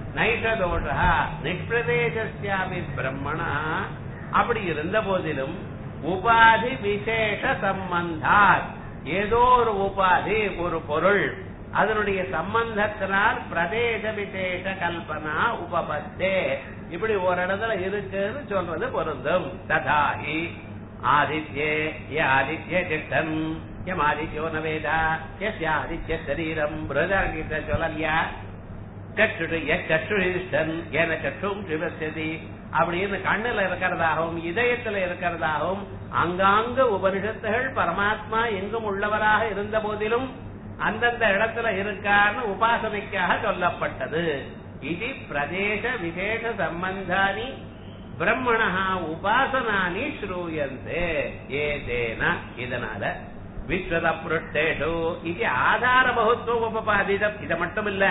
நைஷதோஷா நிஷ்பிரதேசியாமி பிரம்மணா அப்படி இருந்த போதிலும் உபாதி விசேஷ சம்பந்தா ஏதோ ஒரு உபாதி ஒரு பொருள் அதனுடைய சம்பந்தத்தினால் பிரதேச விசேஷ கல்பனா உபபத்தே இப்படி ஒரு இடத்துல இருக்குன்னு சொல்றது பொருந்தும் ததாஹி ஆதித்யே ய ஆதித்ய திட்டம் எம் ஆதித்யோ நவேதா எஸ் ஆதித்ய சரீரம் பிரதாகிட்ட சொல்லலையா கற்றுடு எச்சுடன் என கற்றும் சிவசதி அப்படின்னு கண்ணுல இருக்கிறதாகவும் இதயத்துல இருக்கிறதாகவும் அங்காங்க உபனிஷத்துகள் பரமாத்மா எங்கும் உள்ளவராக இருந்த போதிலும் அந்தந்த இடத்துல இருக்கான்னு உபாசனைக்காக சொல்லப்பட்டது இது பிரதேச விசேஷ சம்பந்தானி பிரம்மணா உபாசனானி ஸ்ரூயந்தே ஏதேன இதனால விஸ்வத புருட்டேஷு இது ஆதார பகுத்துவ உபபாதிதம் இது மட்டும் இல்ல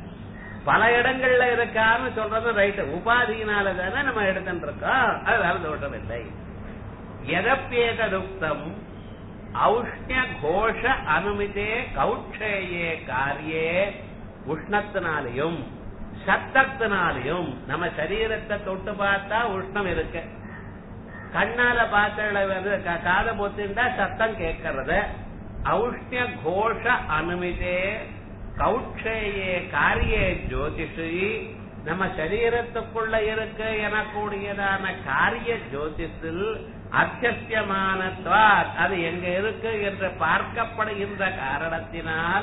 பல இடங்கள்ல இருக்கான்னு சொல்றது ரைட் உபாதியினால தானே நம்ம எடுத்துட்டு இருக்கோம் அதனால தோஷம் இல்லை எதப்பேததுக்தம் ஔஷ்ணிய கோஷ அனுமிதே கௌட்சேயே காரியே உஷ்ணத்தினாலையும் சத்தத்தினாலையும் நம்ம சரீரத்தை தொட்டு பார்த்தா உஷ்ணம் இருக்கு கண்ணால பார்த்த காத பொத்திண்டா சத்தம் கேட்கறது ஔஷ்ணிய கோஷ அனுமிதே கௌட்சேயே காரியே ஜோதிஷி நம்ம சரீரத்துக்குள்ள இருக்கு எனக்கூடியதான காரிய ஜோதிஷில் அத்தியமானத்வா அது எங்க இருக்கு என்று பார்க்கப்படுகின்ற காரணத்தினால்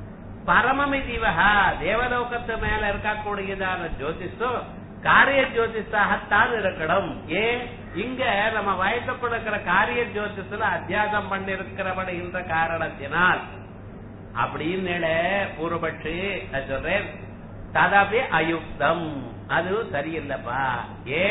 பரமமிதிவகா தேவலோகத்து மேல இருக்கக்கூடியதான ஜோதிஷோ காரிய ஜோதிஷாகத்தான் இருக்கணும் ஏன் இங்க நம்ம வயசுக்குள்ள இருக்கிற காரிய ஜோதிஷத்துல அத்தியாசம் பண்ணிருக்கிறபடுகின்ற காரணத்தினால் அப்படின்னு பூர்வபட்சி சொல்றேன் ததாபி அயுக்தம் அது சரியில்லப்பா ஏ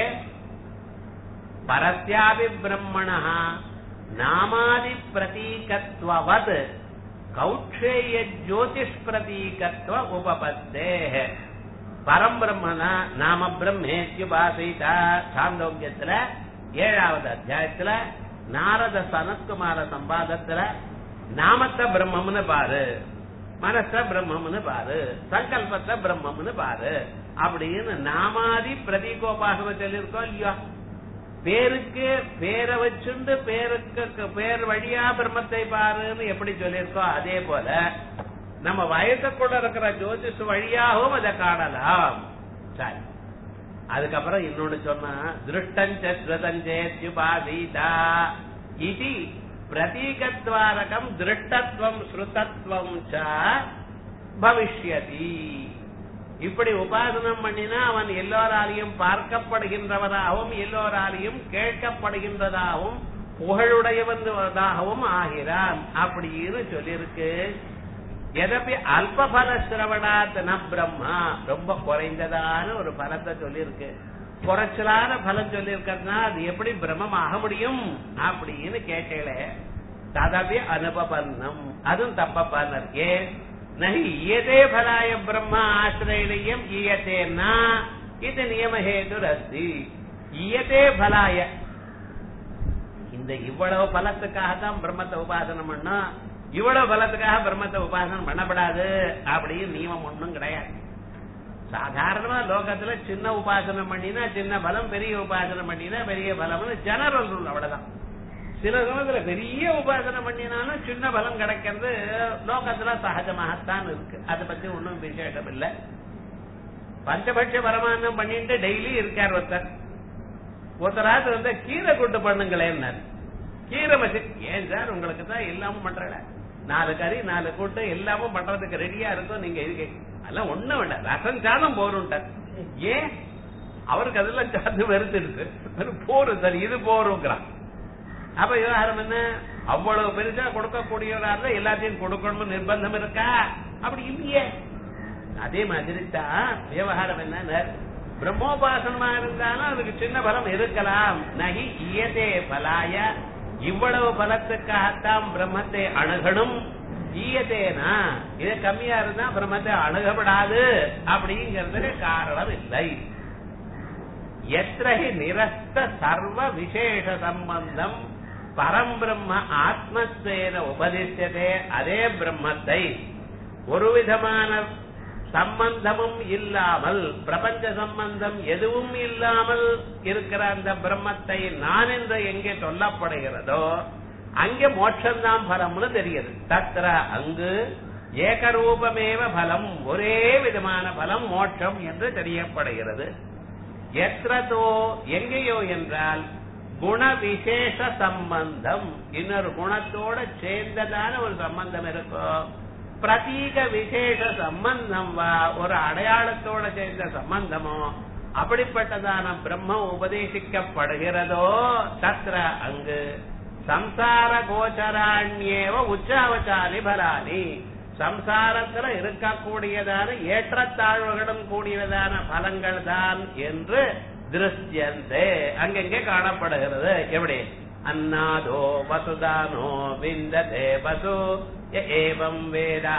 பரஸ்யாபி பிரம்மணா நாமாதி பிரதீகத்வவத் கௌட்சேய ஜோதிஷ் பிரதீகத்வ உபபத்தே பரம் பிரம்மனா நாம பிரம்மேத்யுபாசிதா சாந்தோக்கியத்துல ஏழாவது அத்தியாயத்துல நாரத சனத்குமார சம்பாதத்துல நாமத்தை பிரம்மம்னு பாரு மனச பிரம்மம்னு பாரு சங்கல்பத்தை பிரம்மம்னு பாரு அப்படின்னு நாமாதி பிரதீகோபாசனம் சொல்லியிருக்கோம் இல்லையோ பேருக்கு பேரை வச்சுண்டு பேருக்கு பேர் வழியா பிரம்மத்தை பாருன்னு எப்படி சொல்லியிருக்கோம் அதே போல நம்ம வயசுக்குள்ள இருக்கிற ஜோதிஷ் வழியாகவும் அதை காணலாம் சரி அதுக்கப்புறம் இன்னொன்னு சொன்னா திருஷ்டஞ்சேத்யுபாதீதா இது பிரதீகத்வாரகம் திருஷ்டத்வம் ஸ்ருதத்வம் ச பவிஷ்யதி இப்படி உபாசனம் பண்ணினா அவன் எல்லோராலையும் பார்க்கப்படுகின்றவராகவும் எல்லோராலையும் கேட்கப்படுகின்றதாகவும் புகழுடையவதாகவும் ஆகிறான் அப்படின்னு சொல்லியிருக்கு எதப்பி அல்பபல சிரவணாத் ந பிரம்மா ரொம்ப குறைந்ததான ஒரு பலத்தை சொல்லியிருக்கு குறைச்சலான பலம் சொல்லியிருக்கிறதுனா அது எப்படி பிரம்மம் ஆக முடியும் அப்படின்னு கேட்கல ததபி அனுபவன்னம் அதுவும் தப்பப்பானர் ஏன் நகி ஈயதே பலாய பிரம்மா ஆசிரயம் ஈயத்தேன்னா இது நியமஹேதுர் அஸ்தி ஈயதே பலாய இந்த இவ்வளவு பலத்துக்காக தான் பிரம்மத்தை உபாசனம் பண்ணா இவ்வளவு பலத்துக்காக பிரம்மத்தை உபாசனம் பண்ணப்படாது அப்படின்னு நியமம் ஒண்ணும் கிடையாது சாதாரணமா லோகத்துல சின்ன உபாசனம் பண்ணினா சின்ன பலம் பெரிய உபாசனம் பண்ணினா பெரிய பலம்னு ஜெனரல் ரூல் அவ்வளவுதான் சில சமயத்துல பெரிய உபாசனம் பண்ணினாலும் சின்ன பலம் கிடைக்கிறது லோகத்துல சகஜமாகத்தான் இருக்கு அதை பத்தி ஒண்ணும் விசேஷம் இல்ல பஞ்சபட்ச பரமான்னம் பண்ணிட்டு டெய்லி இருக்கார் ஒருத்தர் ஒருத்தராது வந்து கீரை கொண்டு பண்ணுங்களேன் கீரை மசி ஏன் சார் உங்களுக்கு தான் எல்லாமும் பண்றல நாலு கறி நாலு கூட்டு எல்லாமும் பண்றதுக்கு ரெடியா இருக்கும் நீங்க இருக்கு அதெல்லாம் ஒண்ணும் வேண்டாம் ரசம் சாதம் போரும்ட்டார் ஏன் அவருக்கு அதெல்லாம் சாதம் வெறுத்துடுது போரும் சார் இது போருங்கிறான் அப்ப விவகாரம் என்ன அவ்வளவு பெருசா கொடுக்கக்கூடியவரா இருந்தா எல்லாத்தையும் கொடுக்கணும்னு நிர்பந்தம் இருக்கா அப்படி இல்லையே அதே மாதிரி தான் விவகாரம் என்ன பிரம்மோபாசனமா இருந்தாலும் அதுக்கு சின்ன பலம் இருக்கலாம் நகி இயதே பலாய இவ்வளவு பலத்துக்காகத்தான் பிரம்மத்தை அணுகணும் ஈயத்தேனா இது கம்மியா இருந்தா பிரம்மத்தை அணுகப்படாது அப்படிங்கிறதுக்கு காரணம் இல்லை எத்திரஹி நிரஸ்த சர்வ விசேஷ சம்பந்தம் பரம்பிரம்ம ஆத்மஸ்வேன உபதிஷ்யதே அதே பிரம்மத்தை ஒரு விதமான சம்பந்தமும் இல்லாமல் பிரபஞ்ச சம்பந்தம் எதுவும் இல்லாமல் இருக்கிற அந்த பிரம்மத்தை நான் என்று எங்கே சொல்லப்படுகிறதோ அங்கே மோட்சம்தான் பலம்னு தெரியுது தத்திர அங்கு ஏகரூபமேவ பலம் ஒரே விதமான பலம் மோட்சம் என்று தெரியப்படுகிறது எத்திரதோ எங்கேயோ என்றால் குண விசேஷ சம்பந்தம் இன்னொரு குணத்தோட சேர்ந்ததான ஒரு சம்பந்தம் இருக்கும் பிரதீக விசேஷ சம்பந்தம் வா ஒரு அடையாளத்தோட சேர்ந்த சம்பந்தமோ அப்படிப்பட்டதான பிரம்மம் உபதேசிக்கப்படுகிறதோ தத்ர அங்கு சம்சார கோச்சராண்யேவ உச்சாவச்சாலி பலானி சம்சாரத்துல இருக்கக்கூடியதான ஏற்றத்தாழ்வுகளும் கூடியதான பலங்கள் தான் என்று திருஷ்யந்தே அங்கெங்கே காணப்படுகிறது எப்படி அன்னாதோ வசுதானோ விந்ததே வசு ஏவம் வேதா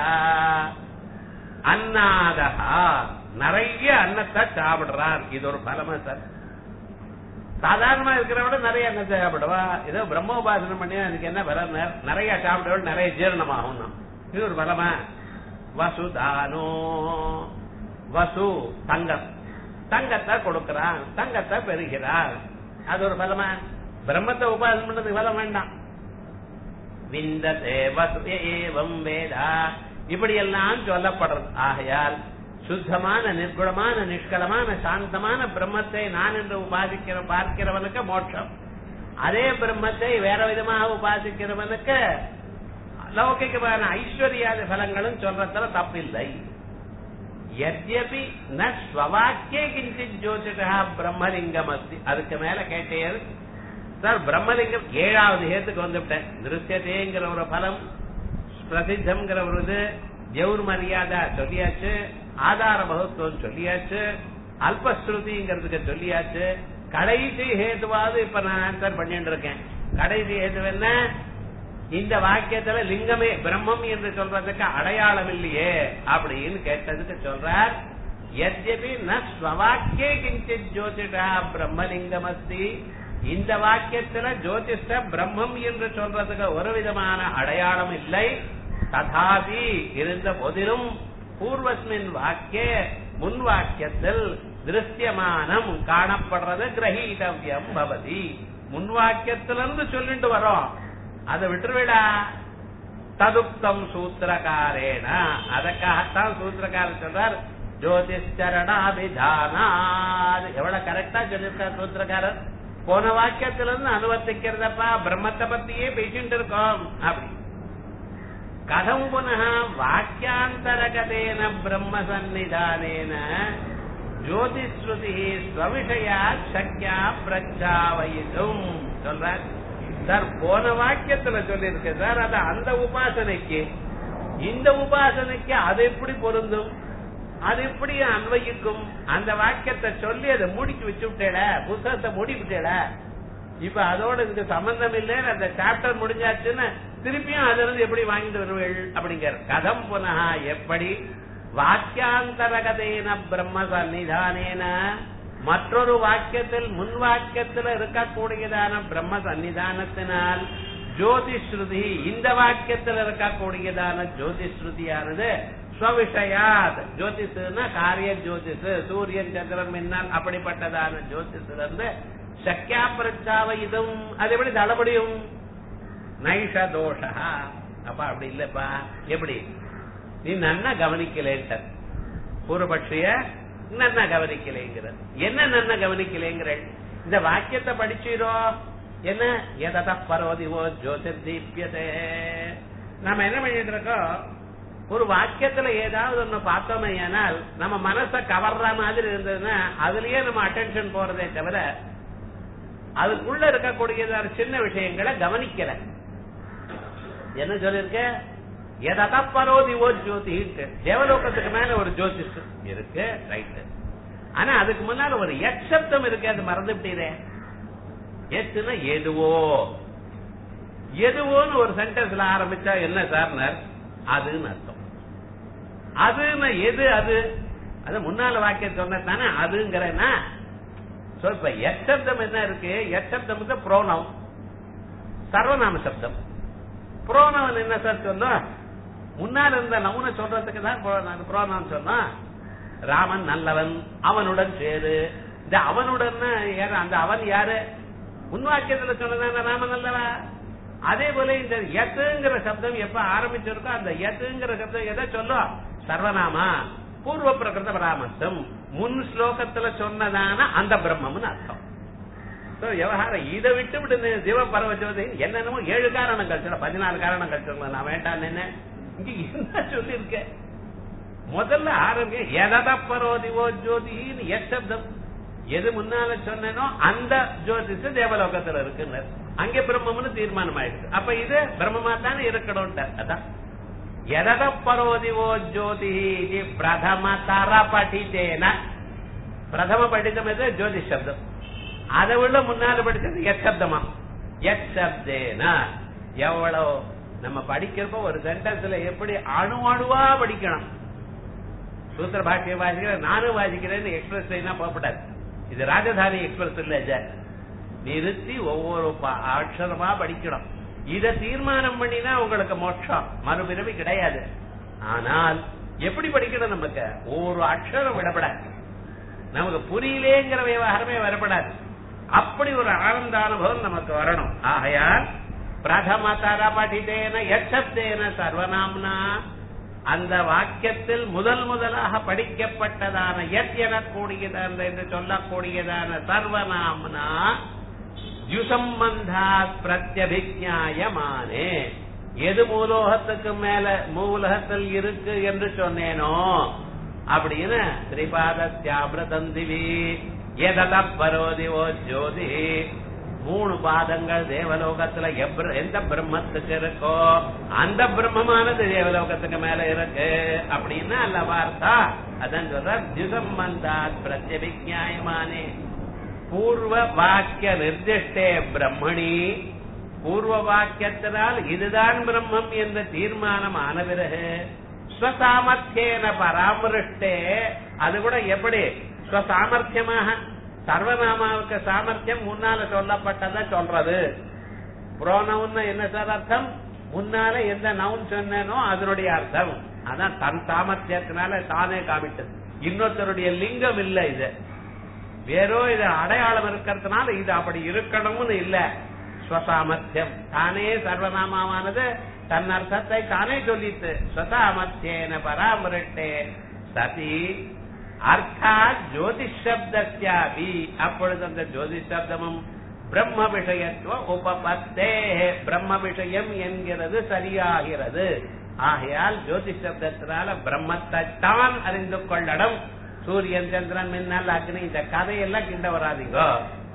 அன்னாதா நிறைய அன்னத்தை சாப்பிடுறார் இது ஒரு பலமா சார் சாதாரணமா இருக்கிறவட நிறைய அன்னத்தை சாப்பிடுவா ஏதோ பிரம்மோபாசனம் பண்ணி அதுக்கு என்ன பலம் நிறைய சாப்பிடுவோட நிறைய ஜீரணமாகும் இது ஒரு பலமா வசுதானோ வசு தங்கம் தங்கத்தை கொடுக்கிறான் தங்கத்தை பெறுகிறார் அது ஒரு பலமா பிரம்மத்தை உபாசனம் பண்ணதுக்கு பலம் வேண்டாம் விந்ததே வசு ஏவம் வேதா இப்படி எல்லாம் சொல்லப்படுறது ஆகையால் சுத்தமான நிர்குணமான நிஷ்கலமான சாந்தமான பிரம்மத்தை நான் என்று உபாசிக்கிற பார்க்கிறவனுக்கு மோட்சம் அதே பிரம்மத்தை வேற விதமாக உபாசிக்கிறவனுக்கு லௌகிகமான ஐஸ்வர்யாதி பலங்களும் சொல்றதுல தப்பில்லை எத்யபி ந ஸ்வவாக்கிய கிஞ்சித் ஜோதிஷா பிரம்மலிங்கம் அஸ்தி அதுக்கு மேல கேட்டேன் சார் பிரம்மலிங்கம் ஏழாவது ஹேத்துக்கு வந்துவிட்டேன் திருஷ்யதேங்கிற ஒரு பலம் பிரசித்தம்ங்கிற ஒரு இது ஜெவுர் மரியாதை சொல்லியாச்சு ஆதார மகத்துவம் சொல்லியாச்சு அல்பஸ்ருதிங்கிறதுக்கு சொல்லியாச்சு கடைசி ஹேதுவாவது இப்ப நான் ஆன்சர் பண்ணிட்டு இருக்கேன் கடைசி ஹேது என்ன இந்த வாக்கியத்துல லிங்கமே பிரம்மம் என்று சொல்றதுக்கு அடையாளம் இல்லையே அப்படின்னு கேட்டதுக்கு சொல்றார் எத்யபி ந ஸ்வவாக்கியே கிஞ்சித் ஜோதிஷா பிரம்மலிங்கம் அஸ்தி இந்த வாக்கியத்துல ஜோதிஷ பிரம்மம் என்று சொல்றதுக்கு ஒரு விதமான அடையாளம் இல்லை ததாபி இருந்த போதிலும் பூர்வஸ்மின் வாக்கிய முன் வாக்கியத்தில் திருஷ்யமானம் காணப்படுறது கிரகீதவியம் பவதி முன் வாக்கியத்திலிருந்து சொல்லிட்டு வரோம் அதை விட்டுருவிடா ததுப்தம் சூத்திரக்காரேன அதற்காகத்தான் சூத்திரக்காரர் சொல்றார் ஜோதிஷரணாபிதானாத் எவ்வளவு கரெக்டா சொல்லியிருக்கார் சூத்திரக்காரர் போன வாக்கியத்துல இருந்து அனுவர்த்திக்கிறதப்பா பிரம்மத்தை பத்தியே பேசிட்டு இருக்கோம் அப்படி கதம் புனः வாக்கியாந்தரகதேன பிரம்ம சந்நிதானேன ஜோதிஸ்ருதி ஸ்வவிஷயா சக்கியா பிரச்சாவயிதும் சொல்றார் சார் போன வாக்கியத்துல சொல்லியிருக்கு சார் அது அந்த உபாசனைக்கு இந்த உபாசனைக்கு அது எப்படி பொருந்தும் அது எப்படி அன்வயிக்கும் அந்த வாக்கியத்தை சொல்லி அதை முடிச்சு வச்சு விட்டேல புத்தகத்தை மூடி விட்டேல இப்ப அதோட இதுக்கு சம்பந்தம் இல்லைன்னு அந்த சாப்டர் முடிஞ்சாச்சுன்னு திருப்பியும் அதுல இருந்து எப்படி வாங்கிட்டு வருவீள் அப்படிங்கிற கதம் புனக எப்படி வாக்கியாந்தரகதேன பிரம்ம சன்னிதானேன மற்றொரு வாக்கியத்தில் முன் வாக்கியத்தில் இருக்கக்கூடியதான பிரம்ம சன்னிதானத்தினால் ஜோதிஸ்ருதி இந்த வாக்கியத்தில் இருக்கக்கூடியதான ஜோதிஸ்ருதியானது ஸ்வவிஷயாத் ஜோதிஷுன்னா காரிய ஜோதிஷு சூரியன் சந்திரன் மின்னல் அப்படிப்பட்டதான ஜோதிஷுல இருந்து சக்கியா பிரச்சாவ இதும் அது எப்படி தளபடியும் நைஷ தோஷா அப்ப அப்படி இல்லப்பா எப்படி நீ நன்னா கவனிக்கலேன்ட்ட பூர்வபக்ஷிய நன்னா கவனிக்கலைங்கிற என்ன நன்னா கவனிக்கலைங்கிற இந்த வாக்கியத்தை படிச்சீரோ என்ன எதத பரோதிவோ ஜோதிர் தீபியதே நாம என்ன பண்ணிட்டு இருக்கோம் ஒரு வாக்கியத்துல ஏதாவது ஒண்ணு பார்த்தோமே ஆனால் நம்ம மனச கவர்ற மாதிரி இருந்ததுன்னா அதுலயே நம்ம அட்டென்ஷன் போறதே தவிர அதுக்குள்ள இருக்கக்கூடியதான சின்ன விஷயங்களை கவனிக்கல என்ன சொல்லிருக்க எதா பரோதி ஓ ஜோதி தேவலோகத்துக்கு மேல ஒரு ஜோதிஷ் இருக்கு ரைட் ஆனா அதுக்கு முன்னால ஒரு எச்சப்தம் இருக்கு அது மறந்துட்டீரே எச்சுன்னா எதுவோ எதுவோன்னு ஒரு சென்டென்ஸ்ல ஆரம்பிச்சா என்ன சார்னர் அதுன்னு அர்த்தம் அதுன்னு எது அது அது முன்னால வாக்கியம் சொன்னதானே அதுங்கிறேன்னா சோ இப்ப எச்சப்தம் என்ன இருக்கு எச்சப்தம் வந்து புரோணம் சர்வநாம சப்தம் புரோணவன் என்ன சார் சொன்னோம் முன்னால் இருந்த நவுன சொல்றதுக்கு தான் புரோணம் சொன்னோம் ராமன் நல்லவன் அவனுடன் சேரு இந்த அவனுடன் அந்த அவன் யாரு முன்வாக்கியத்துல சொன்னதான ராமன் அல்லவா அதே போல இந்த எத்துங்கிற சப்தம் எப்ப ஆரம்பிச்சிருக்கோ அந்த எத்துங்கிற சப்தம் எதை சொல்லும் சர்வநாமா பூர்வ பிரகிருத பராமர்த்தம் முன் ஸ்லோகத்துல சொன்னதான அந்த பிரம்மம்னு அர்த்தம் விவகாரம் இதை விட்டு விட்டு சிவ பரவஜோதி என்னென்னமோ ஏழு காரணங்கள் சொல்ல பதினாலு காரணங்கள் சொல்ல நான் வேண்டாம் என்ன இங்க என்ன சொல்லிருக்க முதல்ல ஆரம்பிக்க எதத பரோதிவோ ஜோதின்னு எச்சப்தம் எது முன்னால சொன்னனோ அந்த ஜோதிஷ தேவலோகத்துல இருக்குன்னு அங்கே பிரம்மம்னு தீர்மானம் ஆயிடுச்சு அப்ப இது பிரம்மமா தானே இருக்கணும் அதான் எதத பரோதிவோ ஜோதி இது பிரதம தர படித்தேன பிரதம படித்தம் எது ஜோதிஷ் சப்தம் அதை விட முன்னால படிச்சது எச்சப்தமா எச்சப்தேன எவ்வளவு நம்ம படிக்கிறப்ப ஒரு சென்டென்ஸ்ல எப்படி அணு அணுவா படிக்கணும் சூத்திர பாக்கியம் வாசிக்கிறேன் நானும் வாசிக்கிறேன்னு எக்ஸ்பிரஸ் ட்ரெயினா போகப்படாது இது ராஜதானி எக்ஸ்பிரஸ் இல்ல சார் நிறுத்தி ஒவ்வொரு அக்ஷரமா படிக்கணும் இத தீர்மானம் பண்ணினா உங்களுக்கு மோட்சம் மறுபிறவி கிடையாது ஆனால் எப்படி படிக்கணும் நமக்கு ஒரு அக்ஷரம் விடப்படாது நமக்கு புரியலேங்கிற விவகாரமே வரப்படாது அப்படி ஒரு ஆனந்த அனுபவம் நமக்கு வரணும் ஆகையால் பிரதம தர படித்தேன எச்சப்தேன சர்வநாம்னா அந்த வாக்கியத்தில் முதல் முதலாக படிக்கப்பட்டதான எத் எனக்கூடியதான என்று சொல்லக்கூடியதான சர்வநாம்னா யுசம்பந்தா பிரத்யபிஜாயமானே எது மூலோகத்துக்கு மேல மூலகத்தில் இருக்கு என்று சொன்னேனோ அப்படின்னு திரிபாதத்யாபிரதந்திவி எதத பரோதிவோ ஜோதி மூணு பாதங்கள் தேவலோகத்துல எந்த பிரம்மத்துக்கு இருக்கோ அந்த பிரம்மமானது தேவலோகத்துக்கு மேல இருக்கு அப்படின்னா அல்ல வார்த்தா அதான் சொல்ற திசம்பந்தாத் பிரத்யபிஜாயமானே பூர்வ வாக்கிய நிர்திஷ்டே பிரம்மணி பூர்வ வாக்கியத்தினால் இதுதான் பிரம்மம் என்ற தீர்மானம் ஆன பிறகு ஸ்வசாமர்த்தியன பராமரிஷ்டே அது கூட எப்படி ஸ்வசாமர்த்தியமாக சர்வநாமாவுக்கு சாமர்த்தியம் முன்னால சொல்லப்பட்டத சொல்றது புரோனவுன்னு என்ன சார் அர்த்தம் முன்னால எந்த நவுன் சொன்னேனோ அதனுடைய அர்த்தம் அதான் தன் சாமர்த்தியத்தினால தானே காமிட்டது இன்னொருத்தருடைய லிங்கம் இல்ல இது வேறோ இது அடையாளம் இருக்கிறதுனால இது அப்படி இருக்கணும்னு இல்ல ஸ்வசாமர்த்தியம் தானே சர்வநாமாவானது தன் அர்த்தத்தை தானே சொல்லிட்டு ஸ்வசாமர்த்தியேன பராமரிட்டே சதி அர்த்தாத் ஜோதிஷ் சப்தத்யாபி அப்பொழுது அந்த ஜோதிஷ் சப்தமும் பிரம்ம விஷயத்துவ உபபத்தே பிரம்ம விஷயம் என்கிறது சரியாகிறது ஆகையால் ஜோதிஷ் சப்தத்தினால பிரம்மத்தை தான் அறிந்து கொள்ளணும் சூரியன் சந்திரன் மின்னல் அக்னி இந்த கதையெல்லாம் கிண்ட வராதிங்கோ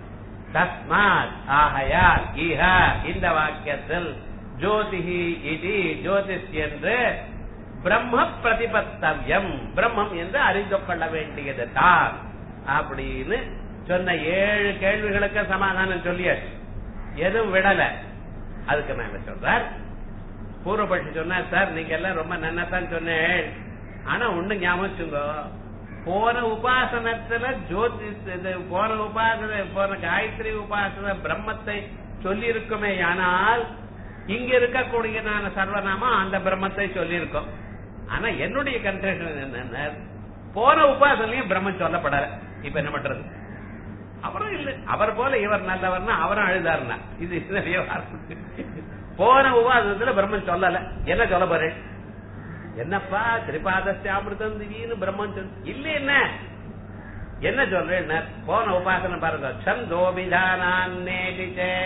தஸ்மாத் ஆகையால் இஹ இந்த வாக்கியத்தில் ஜோதிஹி இது ஜோதிஷ் என்று பிரம்ம பிரதிபத்தவியம் பிரம்மம் என்று அறிந்து கொள்ள வேண்டியது தான் அப்படின்னு சொன்ன ஏழு கேள்விகளுக்கு சமாதானம் சொல்லியாச்சு எதுவும் விடல அதுக்கு நான் என்ன சொல்றார் பூர்வபட்சி சொன்னார் சார் நீங்க எல்லாம் ரொம்ப நன்னதான் சொன்னேன் ஆனா ஒண்ணு ஞாபகம் போன உபாசனத்துல ஜோதி போன உபாசனை போன காயத்ரி உபாசன பிரம்மத்தை சொல்லி இருக்குமே ஆனால் இங்க இருக்கக்கூடியதான சர்வநாமம் அந்த பிரம்மத்தை சொல்லியிருக்கோம் ஆனா என்னுடைய கன்செஷன் என்னன்னா போன உபாசனையும் பிரம்மன் சொல்லப்படல இப்ப என்ன பண்றது அவரும் இல்ல அவர் போல இவர் நல்லவர்னா அவரும் அழுதாருனா இது என்ன விவகாரம் போன உபாசனத்துல பிரம்மன் சொல்லல என்ன சொல்ல போறேன் என்னப்பா திரிபாதஸ்யாமிருதம் திடீர்னு பிரம்மன் சொல் இல்ல என்ன என்ன சொல்றேன் போன உபாசனை பாருங்க சந்தோபிதானே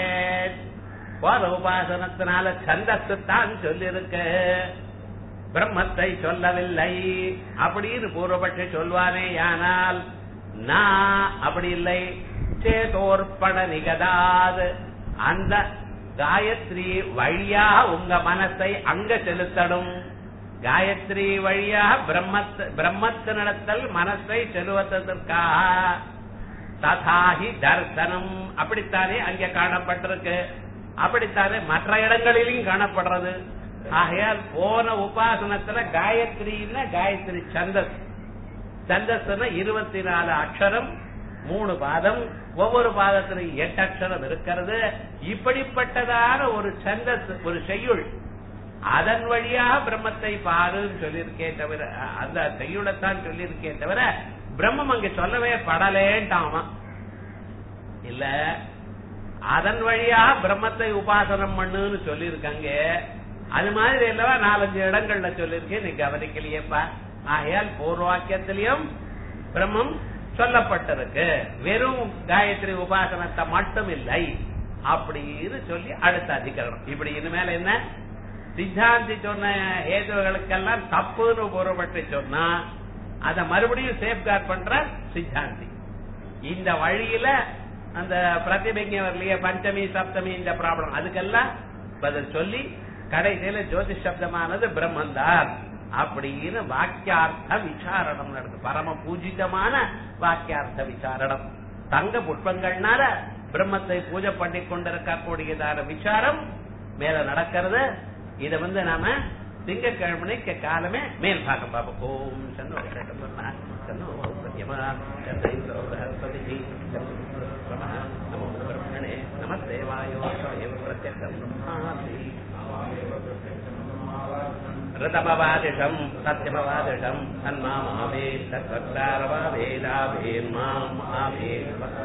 போன உபாசனத்தினால சந்தஸ்து தான் சொல்லிருக்க பிரம்மத்தை சொல்லவில்லை அப்படின்னு பூர்வபட்சி சொல்வானே ஆனால் நான் அப்படி இல்லை சேதோர்ப்பண நிகதாது அந்த காயத்ரி வழியா உங்க மனசை அங்க செலுத்தணும் காயத்ரி வழியா பிரம்மத் பிரம்மத்தினிடத்தில் மனசை செலுத்துவதற்காக ததாஹி தர்சனம் அப்படித்தானே அங்கே காணப்பட்டிருக்கு அப்படித்தானே மற்ற இடங்களிலும் காணப்படுறது ஆகையால் போன உபாசனத்துல காயத்ரின்னா காயத்ரி சந்தஸ் சந்தஸ்னா இருபத்தி நாலு அக்ஷரம் மூணு பாதம் ஒவ்வொரு பாதத்திலும் எட்டு அக்ஷரம் இருக்கிறது இப்படிப்பட்டதான ஒரு சந்தஸ் ஒரு செய்யுள் அதன் வழியாக பிரம்மத்தை பாருன்னு சொல்லியிருக்கே தவிர அந்த செய்யுளத்தான் சொல்லியிருக்கே தவிர பிரம்மம் அங்க சொல்லவே படலேன்ட்டாமா இல்ல அதன் வழியாக பிரம்மத்தை உபாசனம் பண்ணுன்னு சொல்லியிருக்காங்க அது மாதிரி இல்லவா நாலஞ்சு இடங்கள்ல சொல்லியிருக்கேன் நீ கவனிக்கலையேப்பா ஆகையால் பூர்வாக்கியத்திலையும் பிரம்மம் சொல்லப்பட்டிருக்கு வெறும் காயத்ரி உபாசனத்தை மட்டும் இல்லை அப்படின்னு சொல்லி அடுத்த அதிகரணம் இப்படி இனிமேல என்ன சித்தாந்தி சொன்ன ஏதுகளுக்கெல்லாம் தப்புன்னு பூர்வப்பட்டு சொன்னா அத மறுபடியும் சேஃப்கார்ட் பண்ற சித்தாந்தி இந்த வழியில அந்த பிரதிபிங்க வரலையே பஞ்சமி சப்தமி இந்த ப்ராப்ளம் அதுக்கெல்லாம் பதில் சொல்லி கடைசியில ஜோதிஷ் சப்தமானது பிரம்மந்தான் அப்படின்னு வாக்கியார்த்த விசாரணம் நடக்குது பரம பூஜிதமான வாக்கியார்த்த விசாரணம் தங்க புஷ்பங்கள்னால பிரம்மத்தை பூஜை பண்ணி கொண்டிருக்கக்கூடியதான விசாரம் மேல நடக்கிறது இத வந்து நாம திங்கக்கிழமைக்கு காலமே மேல் பாகம் பார்ப்போம் ஓம் சன்னோ சன்னோ சன்னோ சத்யமா சந்தைந்தோ பிரகஸ்பதி நமோ பிரம்மணே நமஸ்தேவாயோ ஸ்வயம் பிரத்யக்ஷம் பிரம்மாசி ऋतमवादिशम् सत्यमवादिशम् तन्मामावे तत्वक्तारवावे लाभे माम् आवे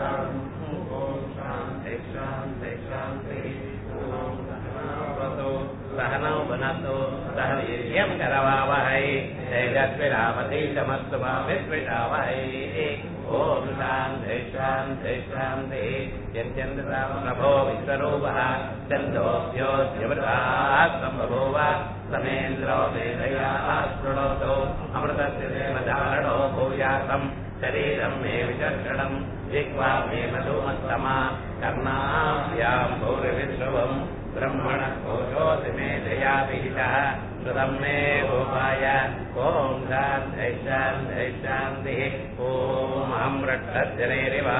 सहनौ वनतो सह वीर्यम् करवावहै तेजस्विरावती चमस्तु मा विद्विषावहै ॐ शान्ति शान्ति शान्ति यत्यन्द्रराम प्रभो विश्वरूपः चन्दोऽस्योऽस्यवृताः सम्बभूव समेन्द्रो वेदया शृणोतु अमृतस्य देवधारणो भूयासम् शरीरम् मे विचर्षणम् जिह्वा मे मधुमत्तमा कर्णाभ्याम् भूरिविश्रुवम् ब्रह्मण कोशोऽसि मे दया विहितः सुरम् मे गोपाय ॐ शान्ति शान्ति शान्तिः ॐ अहम् रक्षजनेरिव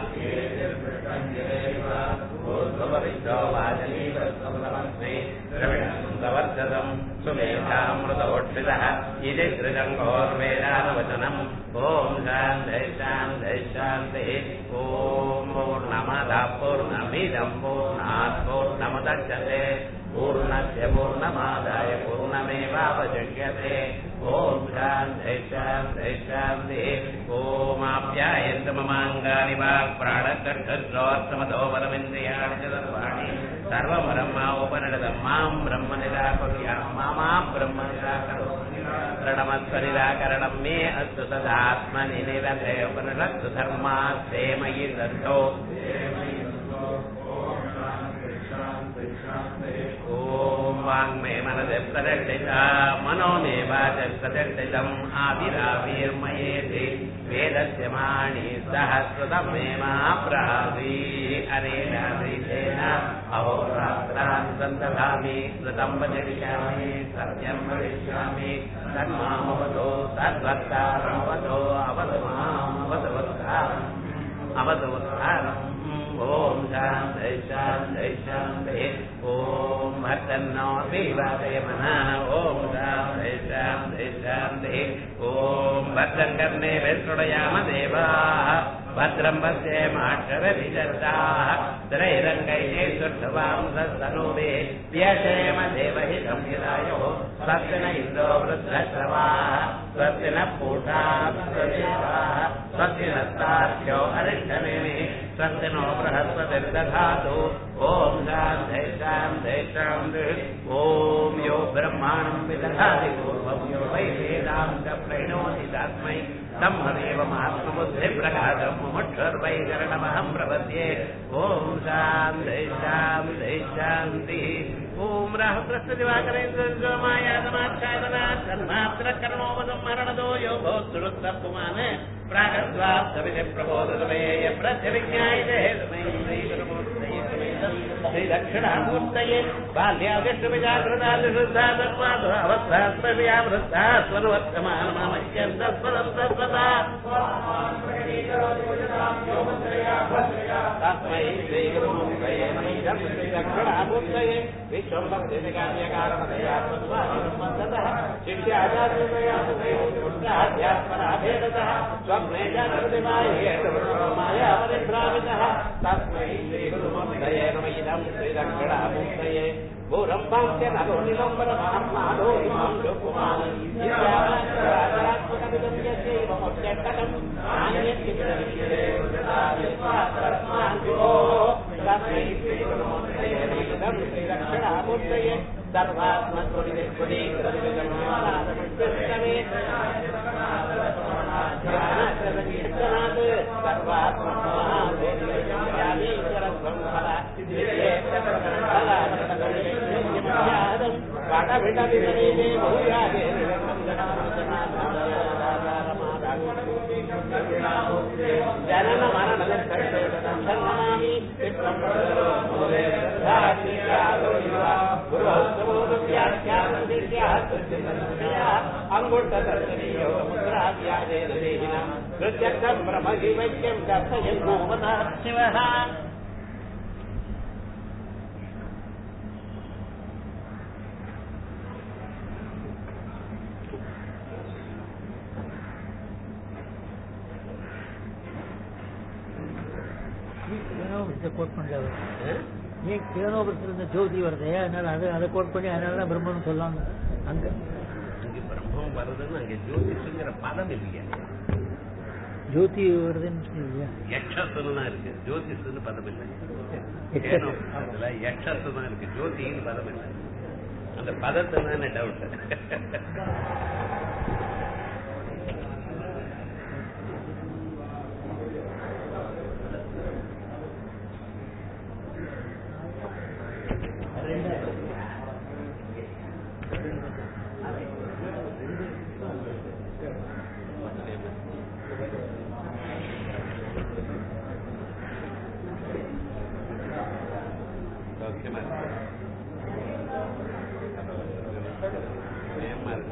भूर्भुवविद्यो वाजनीवस्मै द्रविणम् सुमेधामृतोक्षितः इति सृजङ्गोर्वेदानवचनम् ॐ शान्ति शान्ति शान्तिः ॐ पूर्णमदः पूर्णमिदम् पूर्णात् पूर्णमुदच्यते पूर्णस्य पूर्णमादाय पूर्णमेवावशिष्यते ॐ शान्ति शान्ति शान्तिः ॐ ममाङ्गानि वा प्राणकण्ठश्रोत्रमतो परमिन्द्रियाणि च सर्वाणि सर्वमरं मा उपनिषदम् माम् ब्रह्म निराकुर्याम् मा माम् ब्रह्म निराकरोमि प्रणमत्वनिराकरणम् मे अस्तु तदात्मनि निरते उपनिषत्सु धर्मास्ते मयि दद्धो ॐ वाङ्मे मनसि प्रदर्शिता मनो मे वाच प्रदर्शितम् आविराविर्मयेति वेदस्य माणि सहस्रतम् मे मा प्रावी अनेनादेशेन अहोरात्रान् सन्दधामि कृतं वदिष्यामि सत्यं वदिष्यामि तन्मामवतो तद्वक्तारमवतो अवतु माम् अवतु वक्तारम् अवतु वक्तारम् ॐ शान्ति शान्ति शान्ति ॐ भक्तन्नो विवादयमना ॐ शान्ति शान्ति शान्ति ॐ भद्रं कर्णे विष्णुडयाम देवाः भद्रम् पश्ये माक्षरविचर्दाः त्रैरङ्गैः सुष्ठवांसस्तनूरे व्यशेम देवहितम् यदायोः स्वस्ति न इन्द्रो वृद्धश्रवाः स्वस्ति नः पूषा स्वस्तिवाः स्वस्ति नस्तार्क्ष्यो अरिष्ठनेमिः स्वस्ति नो बृहस्पतिर्दधातु ॐ शान्ते शान्ते शान्ति ॐ यो ब्रह्माणम् विदधाति पूर्वं यो वै वेदां च प्रणोति तस्मै ब्रह्मदेवमात्मबुद्धिप्रकाशम् मुमुक्षुर्वैकरणमहम् प्रपद्ये ॐ शान्ति शान्ति शान्तिः ॐ राः प्रस्तुतिवाकरेन्द्रमायातमाच्छादनात् तन्मात्रकर्णोपसंहरणदो यो भोत्सुरुत्तपुमान् प्रागद्वास्तविधि प्रबोधतमेय प्रत्यभिज्ञायते श्रीदक्षिणामूर्तये बाल्यादिष्टविजागृतादिशुद्धा तस्मात् अवस्थात्मव्यावृत्ता स्वनुवर्तमानमामह्यन्तस्वरं तत्त्वता तस्मै श्रीगुरुमूर्तये नमः श्रीदक्षिणामूर्तये विश्वम्भक्तिकार्यकारणतया तत्त्वानुमन्ततः शिष्याचार्यतया स्वप्ने जागृतिमायेतमायापरिभ्रामितः तस्मै श्रीगुरुमूर्तये नम इदं श्रीदक्षिणामूर्तये घोरं वाक्य नरो निलम्बरमहं माधो इमां जोकुमाररात्मकमिदं यस्यैवमुच्चटकम् तस्मै श्रीगुरुमूर्तये नम इदं श्रीदक्षिणामूर्तये ಜನನ ಮರಣ ನಮಾಮಿ अंगुष्ठदर्शनीयोगमुद्राद्यादेन ब्रह्मजीवैक्यं दर्शयन्नोमता शिवः இதை கோட் பண்ணல அவர் ஏன் கேனோபுரத்துல இந்த ஜோதி வருதே அதனால அதை அதை கோட் பண்ணி அதனால தான் பிரம்மன் சொல்லலாம் அங்க அங்கே பிரம்மம் வருதுன்னு அங்கே ஜோதிஷுங்கிற பதம் இல்லையா ஜோதி வருதுன்னு இல்லையா யக்ஷஸ்ன்னு தான் இருக்கு ஜோதிஷுன்னு பதம் இல்லை யக்ஷஸ். ஏனோ அதுல யக்ஷஸ் தான் இருக்கு ஜோதின்னு பதம் இல்லை அந்த பதத்துல தானே டவுட் சௌக்கியமா இருக்கு பயமா இருக்கு